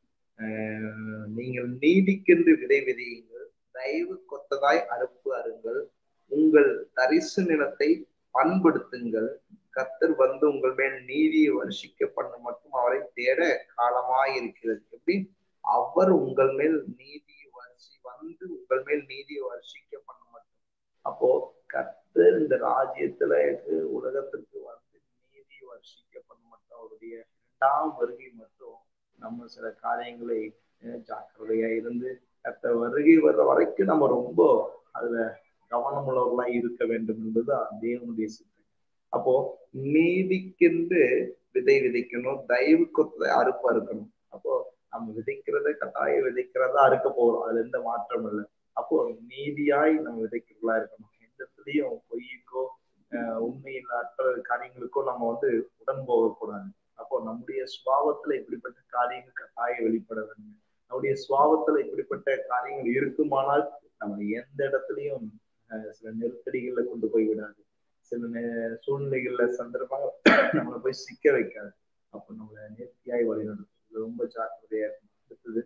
ஆஹ் நீங்கள் நீதிக்கென்று விதை விதையுங்கள் தயவு கொத்ததாய் அறுப்பு அருங்கள் உங்கள் தரிசு நிலத்தை பண்படுத்துங்கள் கத்தர் வந்து உங்கள் மேல் நீதியை வருஷிக்க பண்ண மட்டும் அவரை தேட காலமாய் இருக்கிறது எப்படி அவர் உங்கள் மேல் நீதியை வருஷி வந்து உங்கள் மேல் நீதியை வருஷிக்க பண்ண மட்டும் அப்போ கத்தர் இந்த ராஜ்யத்துல உலகத்திற்கு வந்து நீதி வருஷிக்க பண்ண மட்டும் அவருடைய இரண்டாம் வருகை மட்டும் நம்ம சில காரியங்களை ஜாக்கிரதையா இருந்து கத்த வருகை வர்ற வரைக்கும் நம்ம ரொம்ப அதுல கவனமுள்ளவர்களா இருக்க வேண்டும் என்பதுதான் தேவனுடைய சித்தம் அப்போ நீதிக்கென்று விதை விதைக்கணும் தயவு கொத்த அறுப்பு அறுக்கணும் அப்போ நம்ம விதைக்கிறத கட்டாய விதைக்கிறதா அறுக்க போறோம் அதுல எந்த மாற்றம் இல்லை அப்போ நீதியாய் நம்ம விதைக்கிறதா இருக்கணும் எந்த இடத்துலயும் பொய்யுக்கோ உண்மையில்லாத காரியங்களுக்கோ நம்ம வந்து உடன் போகக்கூடாது அப்போ நம்முடைய சுவாவத்துல இப்படிப்பட்ட காரியங்கள் கட்டாய வெளிப்பட வேண்டும் நம்முடைய சுவாவத்துல இப்படிப்பட்ட காரியங்கள் இருக்குமானால் நம்ம எந்த இடத்துலயும் சில நெருக்கடிகள்ல கொண்டு போய் விடாது சில சூழ்நிலைகள்ல சந்தர்ப்பமாக நம்மளை போய் சிக்க வைக்காது அப்போ நம்மளை நேர்த்தியாய் வழிநடத்தும் ரொம்ப ஜாக்கிரதையா இருக்கணும் அடுத்தது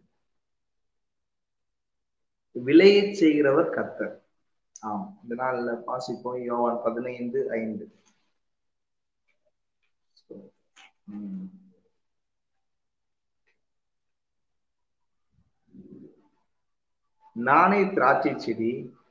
விலையை செய்கிறவர் கத்தர் ஆம் இந்த நாள்ல வாசிப்போம் யோவான் பதினைந்து ஐந்து நானே திராட்சை செடி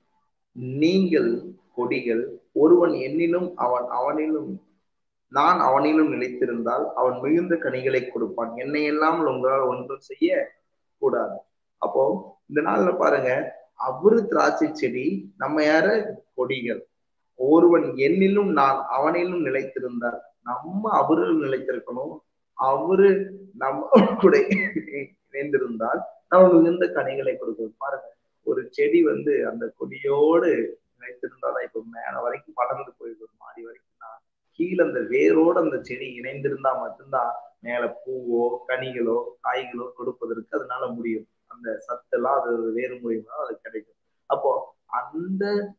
நீங்கள் கொடிகள் ஒருவன் என்னிலும் அவன் அவனிலும் நான் அவனிலும் நிலைத்திருந்தால் அவன் மிகுந்த கனிகளை கொடுப்பான் என்னை எல்லாம் உங்களால் ஒன்றும் செய்ய கூடாது அப்போ இந்த நாள்ல பாருங்க அவரு திராட்சை செடி நம்ம யார கொடிகள் ஒருவன் என்னிலும் நான் அவனிலும் நிலைத்திருந்தால் நம்ம அவரில் நிலைத்திருக்கணும் அவரு நம்ம கூட இணைந்திருந்தால் நம்ம மிகுந்த கனிகளை கொடுக்கணும் பாருங்க ஒரு செடி வந்து அந்த கொடியோடு நிலைத்திருந்தாதான் இப்ப மேல வரைக்கும் படர்ந்து போயிடும் மாடி வரைக்கும் தான் கீழே அந்த வேரோட அந்த செடி இணைந்திருந்தா மட்டும்தான் மேல பூவோ கனிகளோ காய்களோ கொடுப்பதற்கு அதனால முடியும் அந்த சத்தெல்லாம் அது வேறு மூலியமா அது கிடைக்கும் அப்போ அந்த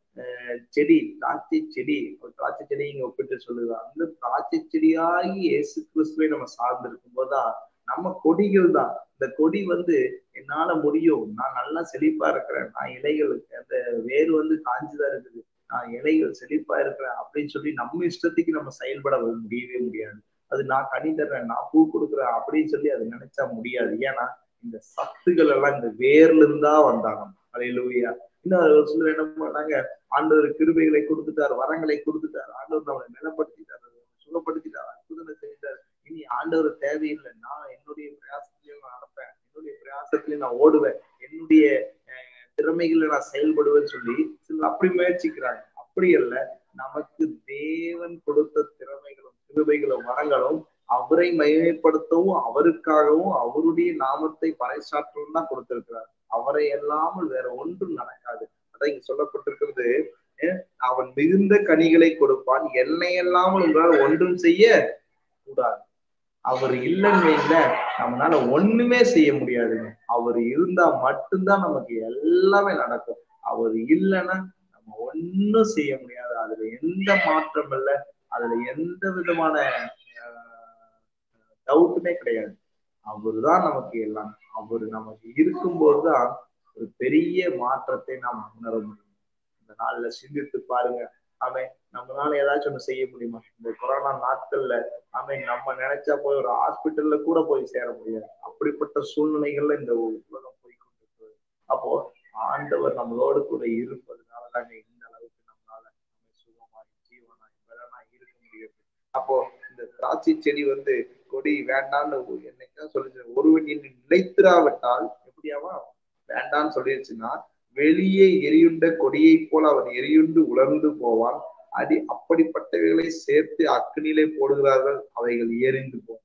செடி திராட்சை செடி ஒரு திராட்சை செடி இங்க ஒப்பிட்டு சொல்லுது அந்த திராட்சை செடியாகி இயேசு கிறிஸ்துவை நம்ம சார்ந்து இருக்கும் போதுதான் நம்ம கொடிகள் தான் இந்த கொடி வந்து என்னால முடியும் நான் நல்லா செழிப்பா இருக்கிறேன் நான் இலைகள் அந்த வேறு வந்து காஞ்சுதான் இருக்குது நான் இலைகள் செழிப்பா இருக்கிறேன் அப்படின்னு சொல்லி நம்ம இஷ்டத்துக்கு நம்ம செயல்பட முடியவே முடியாது அது நான் கனி தர்றேன் நான் பூ கொடுக்குறேன் அப்படின்னு சொல்லி அது நினைச்சா முடியாது ஏன்னா இந்த சத்துகள் எல்லாம் இந்த வேர்ல இருந்தா வந்தாங்க அலையிலூயா இன்னும் ஒரு சிலர் என்ன பண்ணாங்க ஆண்டவர் கிருபைகளை கொடுத்துட்டார் வரங்களை கொடுத்துட்டார் ஆண்டவர் நம்மளை நிலப்படுத்திட்டார் சுகப்படுத்திட்டார் அற்புதங்களை செஞ்சிட்டார் இனி ஆண்டவர் தேவையில்லை நான் என்னுடைய பிரயாசத்திலையும் நான் நடப்பேன் என்னுடைய பிரயாசத்திலையும் நான் ஓடுவேன் என்னுடைய திறமைகளை நான் செயல்படுவேன்னு சொல்லி சிலர் அப்படி முயற்சிக்கிறாங்க அப்படி அல்ல நமக்கு தேவன் கொடுத்த திறமைகளும் கிருபைகளும் வரங்களும் அவரை மகிமைப்படுத்தவும் அவருக்காகவும் அவருடைய நாமத்தை பறைசாற்றவும் தான் கொடுத்திருக்கிறார் அவரை எல்லாமல் வேற ஒன்றும் நடக்காது அதான் இங்க சொல்லப்பட்டிருக்கிறது அவன் மிகுந்த கனிகளை கொடுப்பான் என்னை எல்லாமல் உங்களால் ஒன்றும் செய்ய கூடாது அவர் இல்லைன்னு வைங்கள நம்மளால ஒண்ணுமே செய்ய முடியாதுங்க அவர் இருந்தா மட்டும்தான் நமக்கு எல்லாமே நடக்கும் அவர் இல்லைன்னா நம்ம ஒன்னும் செய்ய முடியாது அதுல எந்த மாற்றம் இல்லை அதுல எந்த விதமான டவுட்டுமே கிடையாது அவர் தான் நமக்கு எல்லாம் அவர் நமக்கு இருக்கும்போது தான் ஒரு பெரிய மாற்றத்தை நாம் உணர முடியும் இந்த நாள்ல சிந்தித்து பாருங்க அவன் நம்மளால ஏதாச்சும் ஒண்ணு செய்ய முடியுமா இந்த கொரோனா நாட்கள்ல அவன் நம்ம நினைச்சா போய் ஒரு ஹாஸ்பிட்டல்ல கூட போய் சேர முடியாது அப்படிப்பட்ட சூழ்நிலைகள்ல இந்த உலகம் போய் கொண்டிருக்கிறது அப்போ ஆண்டவர் நம்மளோடு கூட இருப்பதுனாலதாங்க இந்த அளவுக்கு நம்மளால நம்ம சுகமாய் ஜீவனாய் பலனாய் இருக்க முடியுது அப்போ இந்த திராட்சை செடி வந்து கொடி வேண்டான்னு என்னைக்கா சொல்லிச்சு ஒருவன் என்னை நிலைத்திராவிட்டால் எப்படியாவா வேண்டான்னு சொல்லிருச்சுன்னா வெளியே எரியுண்ட கொடியை போல அவன் எரியுண்டு உலர்ந்து போவான் அடி அப்படிப்பட்டவைகளை சேர்த்து அக்னியிலே போடுகிறார்கள் அவைகள் எரிந்து போகும்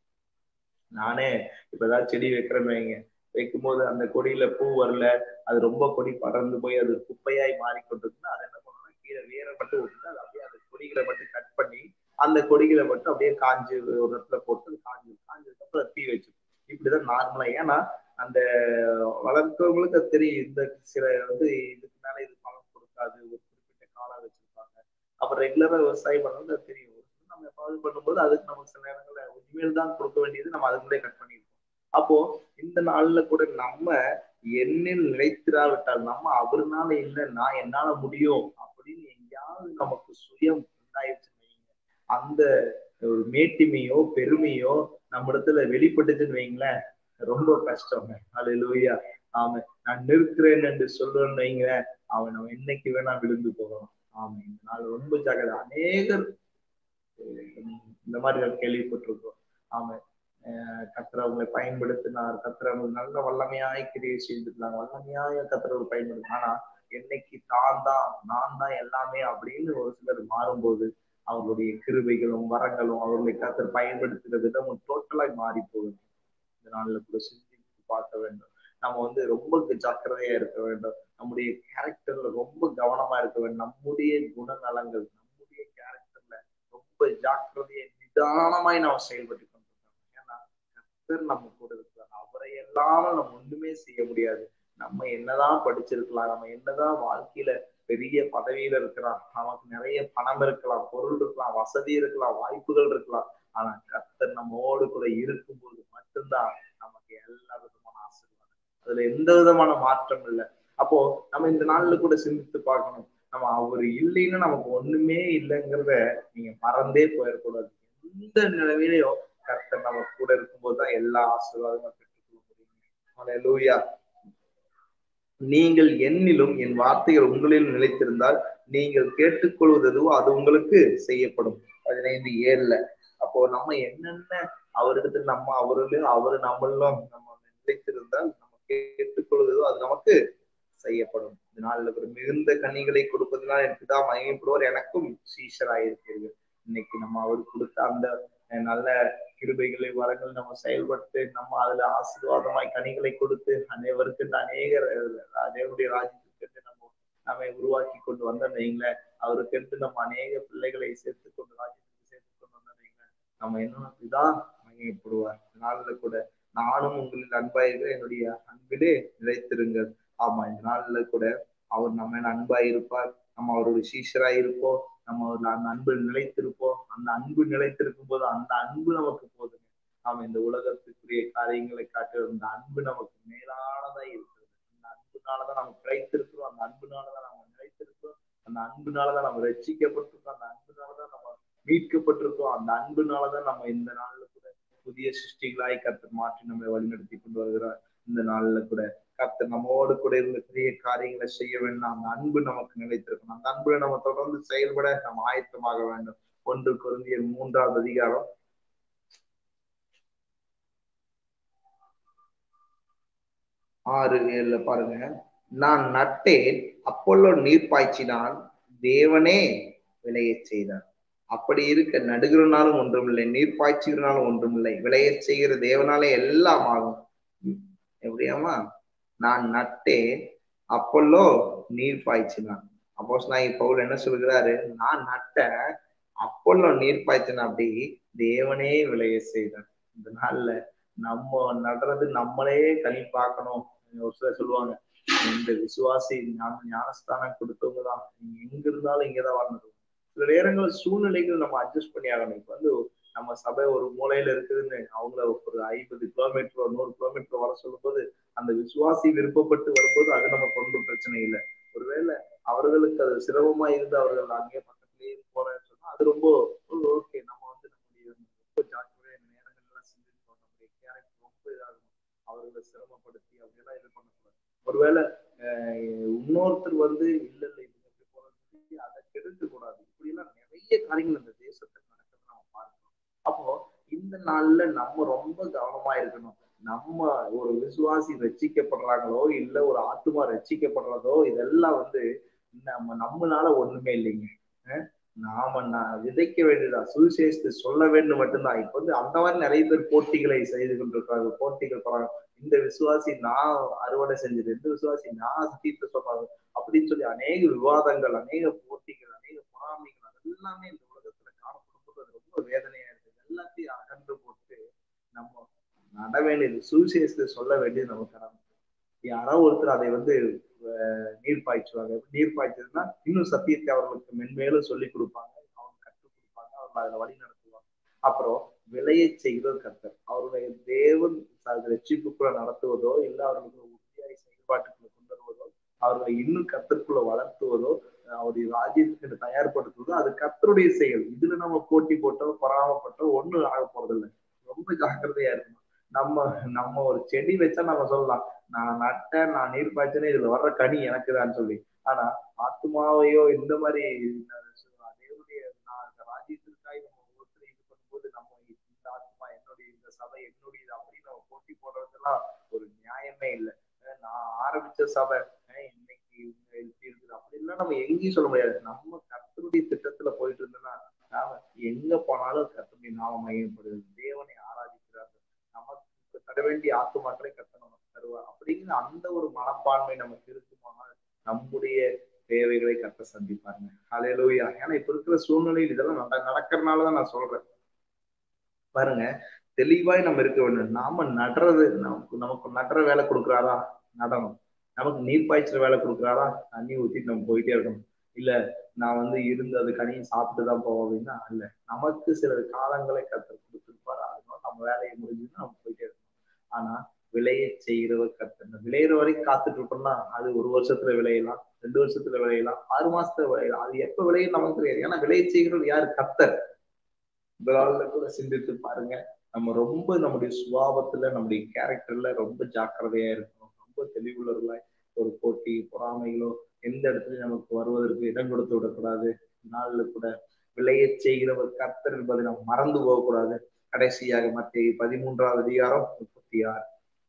நானே இப்ப ஏதாவது செடி வைக்கிறேன்னு வைங்க வைக்கும் போது அந்த கொடியில பூ வரல அது ரொம்ப கொடி படர்ந்து போய் அது குப்பையாய் மாறிக்கொண்டிருக்குன்னா அது என்ன பண்ணணும்னா கீழே வேரை மட்டும் விட்டு அது அப்படியே அந்த கொடிகளை மட்டும் கட் பண்ணி அந்த கொடிகளை மட்டும் அப்படியே காஞ்சு ஒரு இடத்துல போட்டு காஞ்சு காஞ்சதுக்கு அப்புறம் தீ வச்சு இப்படிதான் நார்மலா ஏன்னா அந்த வளர்க்கிறவங்களுக்கு அது தெரியும் இந்த சில வந்து இதுக்கு மேல இது பலன் கொடுக்காது ஒரு குறிப்பிட்ட காலம் வச்சிருப்பாங்க அப்புறம் ரெகுலரா விவசாயம் பண்ணுறது அது தெரியும் நம்ம எப்பாவது பண்ணும்போது அதுக்கு நமக்கு சில நேரங்கள்ல இனிமேல் தான் கொடுக்க வேண்டியது நம்ம அதுக்குள்ளே கட் பண்ணிருக்கோம் அப்போ இந்த நாள்ல கூட நம்ம என்னில் நிலைத்திராவிட்டால் நம்ம அவருனால இல்லை நான் என்னால முடியும் அப்படின்னு எங்கேயாவது நமக்கு சுயம் உண்டாயிடுச்சு அந்த ஒரு மேட்டிமையோ பெருமையோ நம்ம இடத்துல வெளிப்பட்டுச்சுன்னு வைங்களேன் ரொம்ப கஷ்டங்க அது லூயா அவன் நான் நிற்கிறேன் என்று சொல்றேன்னு வைங்களேன் அவன் நம்ம என்னைக்கு வேணா விழுந்து போகலாம் ஆமா இந்த நாள் ரொம்ப ஜாக்கிரதை அநேகர் இந்த மாதிரி நான் கேள்விப்பட்டிருக்கோம் ஆமா கத்திர அவங்களை பயன்படுத்தினார் கத்திர அவங்களுக்கு நல்ல வல்லமையாய் கிரியை செய்திருந்தாங்க வல்லமையாய கத்திரவர்கள் பயன்படுத்தினா ஆனா என்னைக்கு தான் தான் நான் தான் எல்லாமே அப்படின்னு ஒரு சிலர் மாறும்போது அவர்களுடைய கிருபைகளும் வரங்களும் அவர்களை கத்தர் பயன்படுத்துகிற விதமும் டோட்டலாய் மாறி போகுது இந்த நாள்ல கூட சிந்தித்து பார்க்க வேண்டும் நம்ம வந்து ரொம்ப ஜாக்கிரதையா இருக்க வேண்டும் நம்முடைய கேரக்டர்ல ரொம்ப கவனமா இருக்க வேண்டும் நம்முடைய குணநலங்கள் நம்முடைய கேரக்டர்ல ரொம்ப ஜாக்கிரதையா நிதானமாய் நாம் செயல்பட்டு கொண்டிருக்கோம் ஏன்னா கத்தர் நம்ம கூட இருக்கிறார் அவரை எல்லாம நம்ம ஒண்ணுமே செய்ய முடியாது நம்ம என்னதான் படிச்சிருக்கலாம் நம்ம என்னதான் வாழ்க்கையில பெரிய பதவியில இருக்கலாம் நமக்கு நிறைய பணம் இருக்கலாம் பொருள் இருக்கலாம் வசதி இருக்கலாம் வாய்ப்புகள் இருக்கலாம் ஆனா கத்தர் நம்மோடு கூட இருக்கும்போது மட்டும்தான் நமக்கு எல்லா விதமான ஆசீர்வாதம் அதுல எந்த விதமான மாற்றம் இல்லை அப்போ நம்ம இந்த நாள்ல கூட சிந்தித்து பார்க்கணும் நம்ம அவர் இல்லைன்னா நமக்கு ஒண்ணுமே இல்லைங்கிறத நீங்க மறந்தே போயிடக்கூடாது எந்த நிலைமையிலையும் கர்த்தர் நம்ம கூட இருக்கும்போது தான் எல்லா ஆசீர்வாதமும் பெற்றுக்கொள்ள முடியும் லூயா நீங்கள் என்னிலும் என் வார்த்தைகள் உங்களில் நிலைத்திருந்தால் நீங்கள் கேட்டுக்கொள்வதோ அது உங்களுக்கு செய்யப்படும் பதினைந்து ஏழுல அப்போ நம்ம என்னென்ன அவரிடத்தில் நம்ம அவரிலும் அவரு நம்மளும் நம்ம நிலைத்திருந்தால் நம்ம கேட்டுக்கொள்வதோ அது நமக்கு செய்யப்படும் இந்த நாள்ல ஒரு மிகுந்த கனிகளை கொடுப்பதனால் எனக்கு தான் மயங்கப்படுவார் எனக்கும் சீஷராயிருப்பீர்கள் இன்னைக்கு நம்ம அவர் கொடுத்த அந்த நல்ல கிருபைகளை வரங்கள் நம்ம செயல்பட்டு நம்ம அதுல ஆசீர்வாதமாய் கனிகளை கொடுத்து அனைவருக்கு அநேகர் தேவனுடைய ராஜ்யத்திற்கு நம்ம நம்ம உருவாக்கி கொண்டு வந்த வைங்களேன் அவருக்கு நம்ம அநேக பிள்ளைகளை சேர்த்து கொண்டு ராஜ்யத்துக்கு சேர்த்து கொண்டு வந்த வைங்களேன் நம்ம என்ன இதான் மகிமைப்படுவார் நாள்ல கூட நானும் உங்களில் அன்பாயிருக்கிற என்னுடைய அன்பிலே நிலைத்திருங்கள் ஆமா இந்த நாள்ல கூட அவர் நம்ம அன்பா இருப்பார் நம்ம அவருடைய சீஷராய் இருப்போம் நம்ம ஒரு அந்த அன்பு நிலைத்திருப்போம் அந்த அன்பு நிலைத்திருக்கும் போது அந்த அன்பு நமக்கு போதுங்க நாம இந்த உலகத்துக்குரிய காரியங்களை காட்டு அந்த அன்பு நமக்கு மேலானதா இருக்கிறது அந்த அன்புனாலதான் நம்ம கிடைத்திருக்கிறோம் அந்த அன்புனாலதான் நம்ம நிலைத்திருக்கிறோம் அந்த அன்புனாலதான் நம்ம ரட்சிக்கப்பட்டிருக்கோம் அந்த அன்புனாலதான் நம்ம மீட்கப்பட்டிருக்கோம் அந்த அன்புனாலதான் நம்ம இந்த நாள்ல கூட புதிய சிருஷ்டிகளாய் கர்த்தர் மாற்றி நம்மளை வழிநடத்தி கொண்டு வருகிறார் இந்த நாள்ல கூட கர்த்தர் நம்மோடு கூட இருந்த பெரிய காரியங்களை செய்ய வேண்டும் அந்த அன்பு நமக்கு நிலைத்திருக்கணும் அந்த அன்புல நம்ம தொடர்ந்து செயல்பட நம்ம ஆயத்தமாக வேண்டும் ஒன்று குருந்தியர் மூன்றாவது அதிகாரம் ஆறு ஏழுல பாருங்க நான் நட்டேன் அப்பொல்லோ நீர் பாய்ச்சினான் தேவனே விளைய செய்தார் அப்படி இருக்க நடுகிறனாலும் ஒன்றுமில்லை நீர் பாய்ச்சுகிறனாலும் ஒன்றுமில்லை விளைய செய்கிற தேவனாலே எல்லாம் ஆகும் எப்படியாமா நான் நட்டேன் அப்பல்லோ நீர் பாய்ச்சினான் அப்போ நான் பவுல் என்ன சொல்கிறாரு நான் நட்ட அப்பல்லோ நீர் பாய்ச்சினா அப்படி தேவனே விளைய செய்தார் இந்த நாள்ல நம்ம நடுறது நம்மளே கனி பார்க்கணும் ஒரு சிலர் சொல்லுவாங்க இந்த விசுவாசி ஞான ஞானஸ்தானம் கொடுத்தவங்க தான் நீங்க எங்க இருந்தாலும் இங்கதான் வரணும் சில நேரங்கள் சூழ்நிலைகள் நம்ம அட்ஜஸ்ட் பண்ணி ஆகணும் இப்ப வந்து நம்ம சபை ஒரு மூலையில இருக்குதுன்னு அவங்கள ஒரு ஐம்பது கிலோமீட்டர் நூறு கிலோமீட்டர் வர சொல்லும் போது அந்த விசுவாசி விருப்பப்பட்டு வரும்போது அது நமக்கு ஒன்றும் பிரச்சனை இல்லை ஒருவேளை அவர்களுக்கு அது சிரமமா இருந்து அவர்கள் அங்கே பக்கத்திலேயே போறேன்னு சொன்னா அது ரொம்ப ஓகே நம்ம வந்து நம்முடைய ரொம்ப ஜாக்கிரதையா நேரங்கள்லாம் சிந்திப்போம் நம்முடைய கேரக்டர் ரொம்ப இதாகும் அவர்களை சிரமப்படுத்தி அப்படியெல்லாம் இது பண்ணக்கூடாது ஒருவேளை இன்னொருத்தர் வந்து இல்ல இல்ல இது எப்படி போறது அதை கெடுக்க கூடாது இப்படி எல்லாம் நிறைய காரியங்கள் இந்த தேசத்துல நடக்கிறது நம்ம பார்க்கணும் அப்போ இந்த நாள்ல நம்ம ரொம்ப கவனமா இருக்கணும் நம்ம ஒரு விசுவாசி ரச்சிக்கப்படுறாங்களோ இல்ல ஒரு ஆத்மா ரச்சிக்கப்படுறதோ இதெல்லாம் வந்து நம்ம நம்மளால ஒண்ணுமே இல்லைங்க நாம நான் விதைக்க வேண்டியதா சுவிசேஷத்தை சொல்ல வேண்டும் மட்டும்தான் இப்ப வந்து அந்த மாதிரி நிறைய பேர் போட்டிகளை செய்து கொண்டிருக்காங்க போட்டிகள் போறாங்க இந்த விசுவாசி நான் அறுவடை செஞ்சது இந்த விசுவாசி நான் தீர்த்து சொன்னாங்க அப்படின்னு சொல்லி அநேக விவாதங்கள் அநேக போட்டிகள் அநேக பொறாமைகள் அதெல்லாமே இந்த உலகத்துல காணப்படும் போது அது ரொம்ப வேதனையா இருக்கு எல்லாத்தையும் அகன்று போட்டு நம்ம நட வேண்டியது சுவிசேஷத்தை சொல்ல வேண்டியது நம்ம கடமை யாரோ ஒருத்தர் அதை வந்து நீர் பாய்ச்சுவாங்க நீர் பாய்ச்சதுன்னா இன்னும் சத்தியத்தை அவர்களுக்கு மென்மேலும் சொல்லி கொடுப்பாங்க அவங்க கற்றுக் கொடுப்பாங்க அவங்க அதுல வழி நடத்துவாங்க அப்புறம் விலையை செய்கிறது கத்தர் அவருடைய தேவன் ரட்சிப்புக்குள்ள நடத்துவதோ இல்லை அவர்களுக்கு உறுதியாய் செயல்பாட்டுக்குள்ள கொண்டு வருவதோ அவர்களை இன்னும் கத்தருக்குள்ள வளர்த்துவதோ அவருடைய ராஜ்யத்துக்கு தயார்படுத்துவதோ அது கத்தருடைய செயல் இதுல நம்ம போட்டி போட்டோ பொறாமப்பட்டோ ஒண்ணும் ஆக போறதில்லை ரொம்ப ஜாக்கிரதையா இருக்கணும் நம்ம நம்ம ஒரு செடி வச்சா நம்ம சொல்லலாம் நான் நட்டேன் நான் நீர் பாய்ச்சனே இதுல வர்ற கனி எனக்கு தான் சொல்லி ஆனா ஆத்மாவையோ இந்த மாதிரி தேவனுடைய ராஜ்யத்திற்காக நம்ம ஒவ்வொருத்தரும் இது பண்ணும்போது நம்ம இந்த ஆத்மா என்னுடைய இந்த சபை என்னுடைய அப்படின்னு நம்ம போட்டி போடுறதெல்லாம் ஒரு நியாயமே இல்லை நான் ஆரம்பிச்ச சபை இன்னைக்கு எப்படி இருக்குது அப்படின்லாம் நம்ம எங்கேயும் சொல்ல முடியாது நம்ம கர்த்தருடைய திட்டத்துல போயிட்டு இருந்தோம்னா நாம எங்க போனாலும் கர்த்தருடைய நாம மையப்படுது தேவனை ஆராதிக்கிறார்கள் நமக்கு தர வேண்டிய ஆத்துமாக்களை கர்த்தர் நமக்கு தருவார் அப்படிங்கிற அந்த ஒரு மனப்பான்மை நமக்கு இருக்குமானால் நம்முடைய தேவைகளை கத்த சந்திப்பாருங்க அலையலூயா ஏன்னா இப்ப இருக்கிற சூழ்நிலையில் இதெல்லாம் நட நடக்கிறதுனாலதான் நான் சொல்றேன் பாருங்க தெளிவாய் நம்ம இருக்க வேண்டும் நாம நடுறது நமக்கு நமக்கு நடுற வேலை கொடுக்குறாரா நடணும் நமக்கு நீர் பாய்ச்சற வேலை கொடுக்குறாரா தண்ணி ஊத்திட்டு நம்ம போயிட்டே இருக்கணும் இல்ல நான் வந்து இருந்து அது கனியை சாப்பிட்டு தான் போவோம் அப்படின்னா இல்ல நமக்கு சில காலங்களை கத்த கொடுத்துருப்பாரு அதனால நம்ம வேலையை முடிஞ்சுன்னா நம்ம போயிட்டே இருக்கணும் ஆனா விளைய செய்கிறவர் கத்தர் விளையிற வரைக்கும் காத்துட்டு இருப்போம்னா அது ஒரு வருஷத்துல விளையலாம் ரெண்டு வருஷத்துல விளையலாம் ஆறு மாசத்துல விளையலாம் அது எப்ப விளையும் நமக்கு தெரியாது ஏன்னா விளைய செய்கிறவர் யாரு கத்தர் இந்த கூட சிந்தித்து பாருங்க நம்ம ரொம்ப நம்முடைய சுபாவத்துல நம்முடைய கேரக்டர்ல ரொம்ப ஜாக்கிரதையா இருக்கணும் ரொம்ப தெளிவுள்ளவர்களாய் ஒரு போட்டி பொறாமைகளோ எந்த இடத்துலயும் நமக்கு வருவதற்கு இடம் கொடுத்து விடக்கூடாது நாள்ல கூட விளைய செய்கிறவர் கர்த்தர் என்பதை நாம் மறந்து போகக்கூடாது கடைசியாக மத்திய பதிமூன்றாவது அதிகாரம் முப்பத்தி ஆறு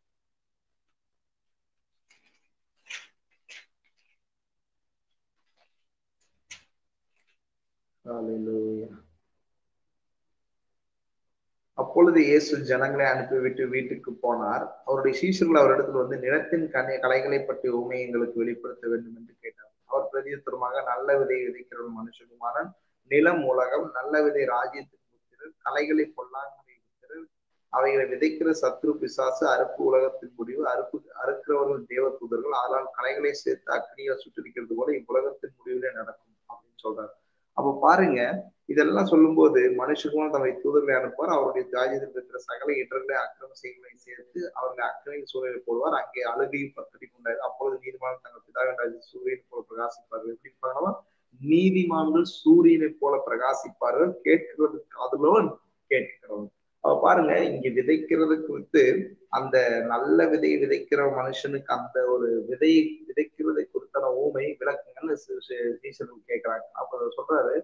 அப்பொழுது இயேசு ஜனங்களை அனுப்பிவிட்டு வீட்டுக்கு போனார் அவருடைய சீசர்கள் அவரிடத்தில் வந்து நிலத்தின் கனை கலைகளை பற்றி உண்மை எங்களுக்கு வெளிப்படுத்த வேண்டும் என்று கேட்டார் அவர் பிரதியுத்தரமாக நல்ல விதை விதைக்கிற ஒரு மனுஷகுமாரன் நிலம் உலகம் நல்ல விதை ராஜ்யத்தின் புத்திரர் கலைகளை பொல்லாங்குடைய புத்திரர் அவைகளை விதைக்கிற சத்ரு பிசாசு அறுப்பு உலகத்தின் முடிவு அறுப்பு அறுக்கிறவர்கள் தேவ தூதர்கள் ஆனால் கலைகளை சேர்த்து அக்னியை சுற்றிருக்கிறது போல இவ்வுலகத்தின் முடிவிலே நடக்கும் அப்படின்னு சொல்றாரு அப்ப பாருங்க இதெல்லாம் சொல்லும்போது மனுஷகுமார் தம்மை தூதர்களை அனுப்புவார் அவருடைய ராஜ்யத்தில் இருக்கிற சகல இடர்களை அக்கிரம செய்களை சேர்த்து அவர்கள் அக்கிரமின் சூழலில் போடுவார் அங்கே அழுகையும் பத்தடி கொண்டாரு அப்பொழுது நீதிமான் தங்கள் பிதாவின் சூரியன் போல பிரகாசிப்பார்கள் எப்படி இருப்பாங்கன்னா நீதிமான்கள் சூரியனை போல பிரகாசிப்பார்கள் கேட்கிறது காதுலவன் கேட்கிறவன் அவ பாருங்க இங்க விதைக்கிறது குறித்து அந்த நல்ல விதையை விதைக்கிற மனுஷனுக்கு அந்த ஒரு விதையை விதைக்கிறதை குறித்தான ஊமை விளக்கங்கள்னு சீசனுக்கு கேட்கிறாங்க அப்ப சொல்றாரு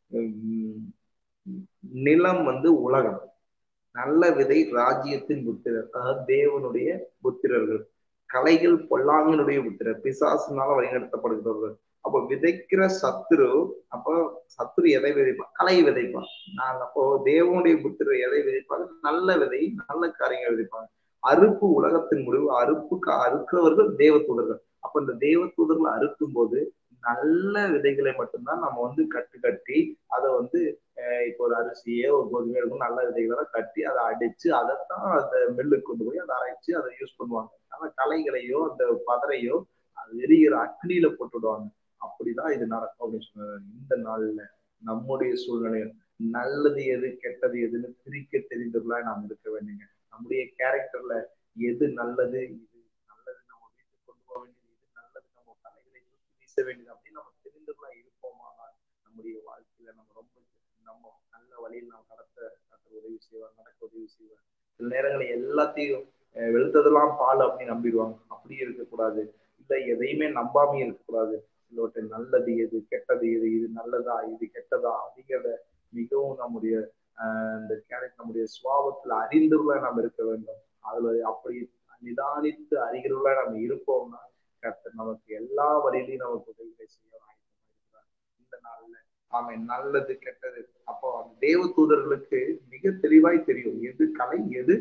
நிலம் வந்து உலகம் நல்ல விதை ராஜ்யத்தின் புத்திரர் அதாவது தேவனுடைய புத்திரர்கள் கலைகள் பொல்லாங்கனுடைய புத்திரர் பிசாசுனால வழிநடத்தப்படுகிறவர்கள் அப்போ விதைக்கிற சத்துரு அப்போ சத்துரு எதை விதைப்பான் கலை விதைப்பான் நான் அப்போ தேவனுடைய புத்திரர் எதை விதைப்பாங்க நல்ல விதை நல்ல காரியங்கள் விதைப்பாங்க அறுப்பு உலகத்தின் முடிவு அறுப்புக்கு அறுக்கிறவர்கள் தேவ தூதர்கள் அப்ப இந்த தேவ தூதர்கள் அறுக்கும் போது நல்ல விதைகளை மட்டும்தான் நம்ம வந்து கட்டு கட்டி அதை வந்து இப்போ ஒரு அரிசியோ ஒரு கோதுமையோ இருக்கும் நல்ல விதைகளை கட்டி அதை அடிச்சு அதைத்தான் அந்த மில்லுக்கு கொண்டு போய் அதை அரைச்சு அதை யூஸ் பண்ணுவாங்க ஆனா களைகளையோ அந்த பதரையோ அது எரிகிற அக்னியில போட்டு விடுவாங்க அப்படிதான் இது நடக்கும் அப்படின்னு சொன்னாங்க இந்த நாள்ல நம்முடைய சூழ்நிலையில் நல்லது எது கெட்டது எதுன்னு பிரிக்க தெரிந்தவர்களா நாம் இருக்க வேண்டுங்க நம்முடைய கேரக்டர்ல எது நல்லது இது நல்லது நம்ம வீட்டுக்கு கொண்டு போக வேண்டியது இது நல்லது நம்ம தலைகளை சுற்றி வீச வேண்டியது அப்படின்னு நம்ம தெரிந்துகளா இருப்போமானால் நம்முடைய வாழ்க்கையில நம்ம ரொம்ப நம்ம நல்ல வழியில் நாம் கடத்த கத்த உதவி செய்வார் நடக்க உதவி செய்வார் சில நேரங்களில் எல்லாத்தையும் வெளுத்ததெல்லாம் பால் அப்படின்னு நம்பிடுவாங்க அப்படி இருக்கக்கூடாது இல்ல எதையுமே நம்பாம இருக்கக்கூடாது சிலவற்றை நல்லது எது கெட்டது எது இது நல்லதா இது கெட்டதா அப்படிங்கிறத மிகவும் நம்முடைய ஆஹ் இந்த கேரக்டர் நம்முடைய சுவாபத்துல அறிந்துள்ள நாம் இருக்க வேண்டும் அதுல அப்படி நிதானித்து அறிகிறவர்களா நம்ம இருப்போம்னா கர்த்தர் நமக்கு எல்லா வழியிலையும் நமக்கு உதவிகளை செய்ய ஆயத்தமாக இந்த நாள்ல ஆமை நல்லது கெட்டது அப்போ அந்த தேவ தூதர்களுக்கு மிக தெளிவாய் தெரியும் எது கலை எது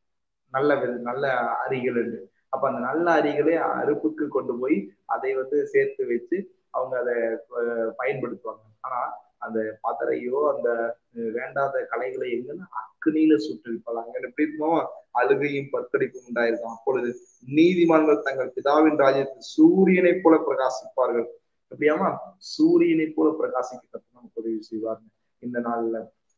நல்ல நல்ல அறிகள் என்று அப்ப அந்த நல்ல அறிகளை அறுப்புக்கு கொண்டு போய் அதை வந்து சேர்த்து வச்சு அவங்க அதை பயன்படுத்துவாங்க ஆனா அந்த பதறையோ அந்த வேண்டாத கலைகளை எங்கன்னா அக்னியில சுற்றிருப்பாங்க அங்க எப்படி இருக்குமோ அழுகையும் பற்கடிப்பும் உண்டாயிருக்கும் அப்பொழுது நீதிமன்றம் தங்கள் பிதாவின் ராஜ்யத்தில் சூரியனை போல பிரகாசிப்பார்கள் எப்படியாமா சூரியனை போல பிரகாசிக்க நமக்கு உதவி செய்வார்கள் இந்த நாள்ல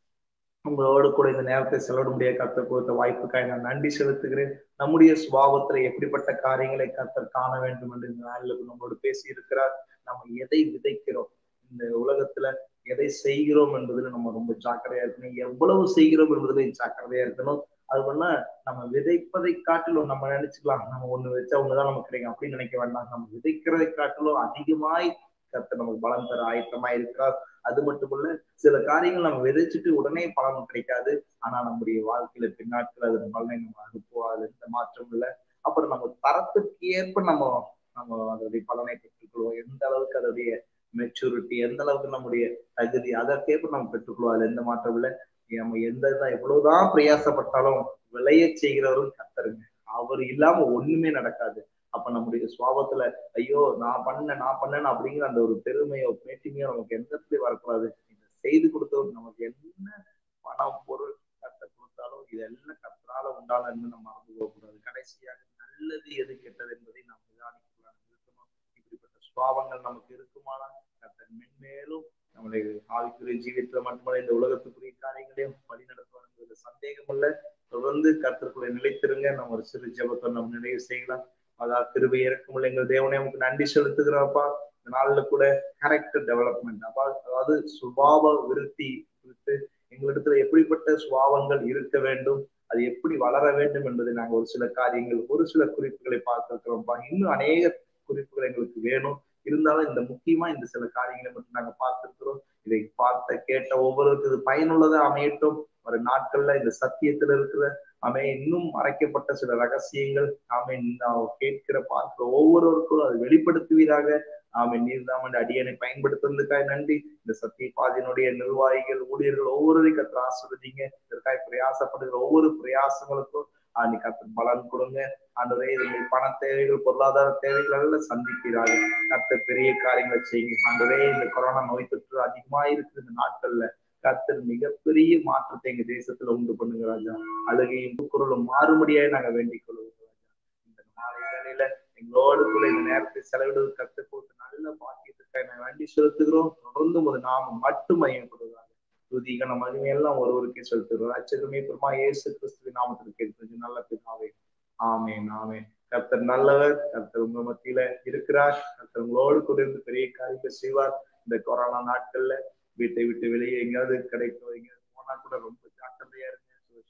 உங்களோடு கூட இந்த நேரத்தை செலவிட முடிய கத்தர் கொடுத்த வாய்ப்புக்காக நான் நன்றி செலுத்துகிறேன் நம்முடைய சுபாவத்துல எப்படிப்பட்ட காரியங்களை கத்தர் காண வேண்டும் என்று இந்த நாளில் நம்மளோடு பேசி இருக்கிறார் நம்ம எதை விதைக்கிறோம் இந்த உலகத்துல எதை செய்கிறோம் என்பதுல நம்ம ரொம்ப ஜாக்கிரதையா இருக்கணும் எவ்வளவு செய்கிறோம் என்பதுல ஜாக்கிரதையா இருக்கணும் அது பண்ணா நம்ம விதைப்பதை காட்டிலும் நம்ம நினைச்சுக்கலாம் நம்ம ஒண்ணு வச்சா ஒண்ணுதான் நமக்கு கிடைக்கும் அப்படின்னு நினைக்க வேண்டாம் நம்ம விதைக்கிறதை காட்டிலும் அதிகமாய் கத்த நமக்கு பலம் தர ஆயத்தமா இருக்கிறார் அது மட்டுமல்ல சில காரியங்கள் நம்ம விதைச்சிட்டு உடனே பலன் கிடைக்காது ஆனா நம்முடைய வாழ்க்கையில பின்னாட்கள் அதன் பலனை நம்ம அனுப்புவோம் அதுல எந்த மாற்றம் இல்லை அப்புறம் நம்ம தரத்துக்கு ஏற்ப நம்ம நம்ம அதோடைய பலனை பெற்றுக்கொள்வோம் எந்த அளவுக்கு அதோடைய மெச்சூரிட்டி எந்த அளவுக்கு நம்முடைய தகுதி அதற்கேற்ப நம்ம பெற்றுக்கொள்வோம் அதுல எந்த மாற்றம் இல்லை நம்ம எந்த எவ்வளவுதான் பிரயாசப்பட்டாலும் விளைய செய்கிறவரும் கத்தருங்க அவர் இல்லாம ஒண்ணுமே நடக்காது அப்ப நம்முடைய சுவாபத்துல ஐயோ நான் பண்ண நான் பண்ணேன் அப்படிங்கிற அந்த ஒரு பெருமையோ பேட்டிமையோ நமக்கு எந்த இடத்துல வரக்கூடாது இதை செய்து கொடுத்தவர் நமக்கு என்ன பணம் பொருள் கத்த கொடுத்தாலும் இதெல்லாம் கத்தனால உண்டானன்னு நம்ம மறந்து போகக்கூடாது கடைசியாக நல்லது எது கெட்டது என்பதை நாம் நிதானிக்கலாம் இருக்கணும் இப்படிப்பட்ட சுவாபங்கள் நமக்கு இருக்குமானா கத்தன் மென்மேலும் நம்முடைய ஆவிக்குரிய ஜீவியத்துல மட்டுமல்ல இந்த உலகத்துக்குரிய காரியங்களையும் வழி நடத்துவாங்க சந்தேகம் இல்ல தொடர்ந்து கருத்திற்குள்ள நிலைத்திருங்க நம்ம ஒரு சிறு ஜபத்தை நம்ம நிறைவு செய்யலாம் அதாவது கிருபை இறக்கமுள்ள எங்கள் தேவனே நமக்கு நன்றி செலுத்துகிறப்பா இந்த நாள்ல கூட கேரக்டர் டெவலப்மெண்ட் அப்பா அதாவது சுபாவ விருத்தி குறித்து எங்களிடத்துல எப்படிப்பட்ட சுபாவங்கள் இருக்க வேண்டும் அது எப்படி வளர வேண்டும் என்பதை நாங்கள் ஒரு சில காரியங்கள் ஒரு சில குறிப்புகளை பார்த்திருக்கிறோம்ப்பா இன்னும் அநேக குறிப்புகள் எங்களுக்கு வேணும் இருந்தாலும் இந்த முக்கியமா இந்த சில காரியங்களை மட்டும் நாங்க பார்த்திருக்கிறோம் இதை பார்த்த கேட்ட ஒவ்வொருவருக்கு இது பயனுள்ளதா அமையட்டும் ஒரு நாட்கள்ல இந்த சத்தியத்துல இருக்கிற அவை இன்னும் மறைக்கப்பட்ட சில ரகசியங்கள் ஆமை கேட்கிற பார்க்கிற ஒவ்வொருவருக்கும் அதை வெளிப்படுத்துவீராக ஆமை நீர்தாமன் அடியனை பயன்படுத்துறதுக்காக நன்றி இந்த சத்திய பாதியினுடைய நிர்வாகிகள் ஊழியர்கள் ஒவ்வொருவரையும் கத்திர ஆசிர்வதிங்க இதற்காக பிரயாசப்படுகிற ஒவ்வொரு பிரயாசங்களுக்கும் நீ கத்து பலன் கொடுங்க ஆண்டவரே இது பண தேவைகள் பொருளாதார தேவைகள் எல்லாம் சந்திக்கிறாங்க கத்த பெரிய காரியங்களை செய்யுங்க ஆண்டவரே இந்த கொரோனா நோய் தொற்று அதிகமா இருக்கு இந்த நாட்கள்ல கத்தர் மிகப்பெரிய மாற்றத்தை எங்க தேசத்துல உண்டு பண்ணுங்க ராஜா அழுகையும் குரலும் மாறுபடியாக நாங்க வேண்டிக் கொள்வோம் இந்த மாலை வேலையில எங்களோடு கூட இந்த நேரத்தை செலவிடுவது கத்து போட்டு நல்ல பாக்கியத்துக்காக நாங்க வேண்டி செலுத்துகிறோம் தொடர்ந்து ஒரு நாம மட்டும் மையப்படுவதாக துதிக நம்ம மகிமையெல்லாம் ஒருவருக்கே செலுத்துகிறோம் அச்சகமே பெருமா இயேசு கிறிஸ்துவின் நாமத்தில் கேட்கிறது நல்ல பிதாவே ஆமேன் ஆமேன் கர்த்தர் நல்லவர் கர்த்தர் உங்க மத்தியில இருக்கிறார் கர்த்தர் உங்களோடு கூட இருந்து பெரிய காரியங்கள் செய்வார் இந்த கொரோனா நாட்கள்ல வீட்டை விட்டு வெளியே எங்கேயாவது கிடைக்கும் எங்கேயாவது போனா கூட ரொம்ப ஜாக்கிரதையா இருங்க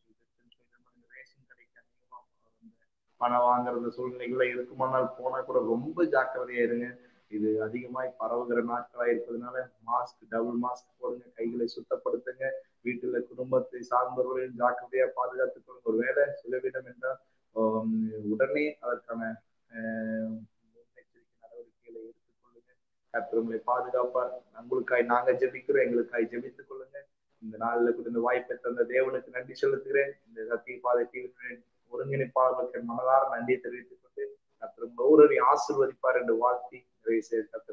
ரேஷன் கடைக்கு அதிகமா பணம் வாங்குறது சூழ்நிலைகள்ல இருக்குமானால் போனா கூட ரொம்ப ஜாக்கிரதையா இருங்க இது அதிகமாய் பரவுகிற நாட்களா இருப்பதனால மாஸ்க் டபுள் மாஸ்க் போடுங்க கைகளை சுத்தப்படுத்துங்க வீட்டுல குடும்பத்தை சார்ந்தவர்களையும் ஜாக்கிரதையா பாதுகாத்துக் கொள்ளுங்க ஒரு வேலை சுலவிடம் என்றால் உடனே அதற்கான முன்னெச்சரிக்கை நடவடிக்கைகளை எடுத்துக்கொள்ளுங்க கர்த்தர் உங்களை பாதுகாப்பார் உங்களுக்காய் நாங்க ஜெபிக்கிறோம் எங்களுக்காய் ஜெபித்துக் கொள்ளுங்க இந்த நாள்ல கூட இந்த வாய்ப்பை தந்த தேவனுக்கு நன்றி செலுத்துகிறேன் இந்த சத்திய பாதை டிவி ஒருங்கிணைப்பாளர்களுக்கு மனதார நன்றியை தெரிவித்துக் கொண்டு கர்த்தர் ஒவ்வொருவரையும் ஆசிர்வதிப்பார் என்று வாழ்த்தி நிறைவு செய்ய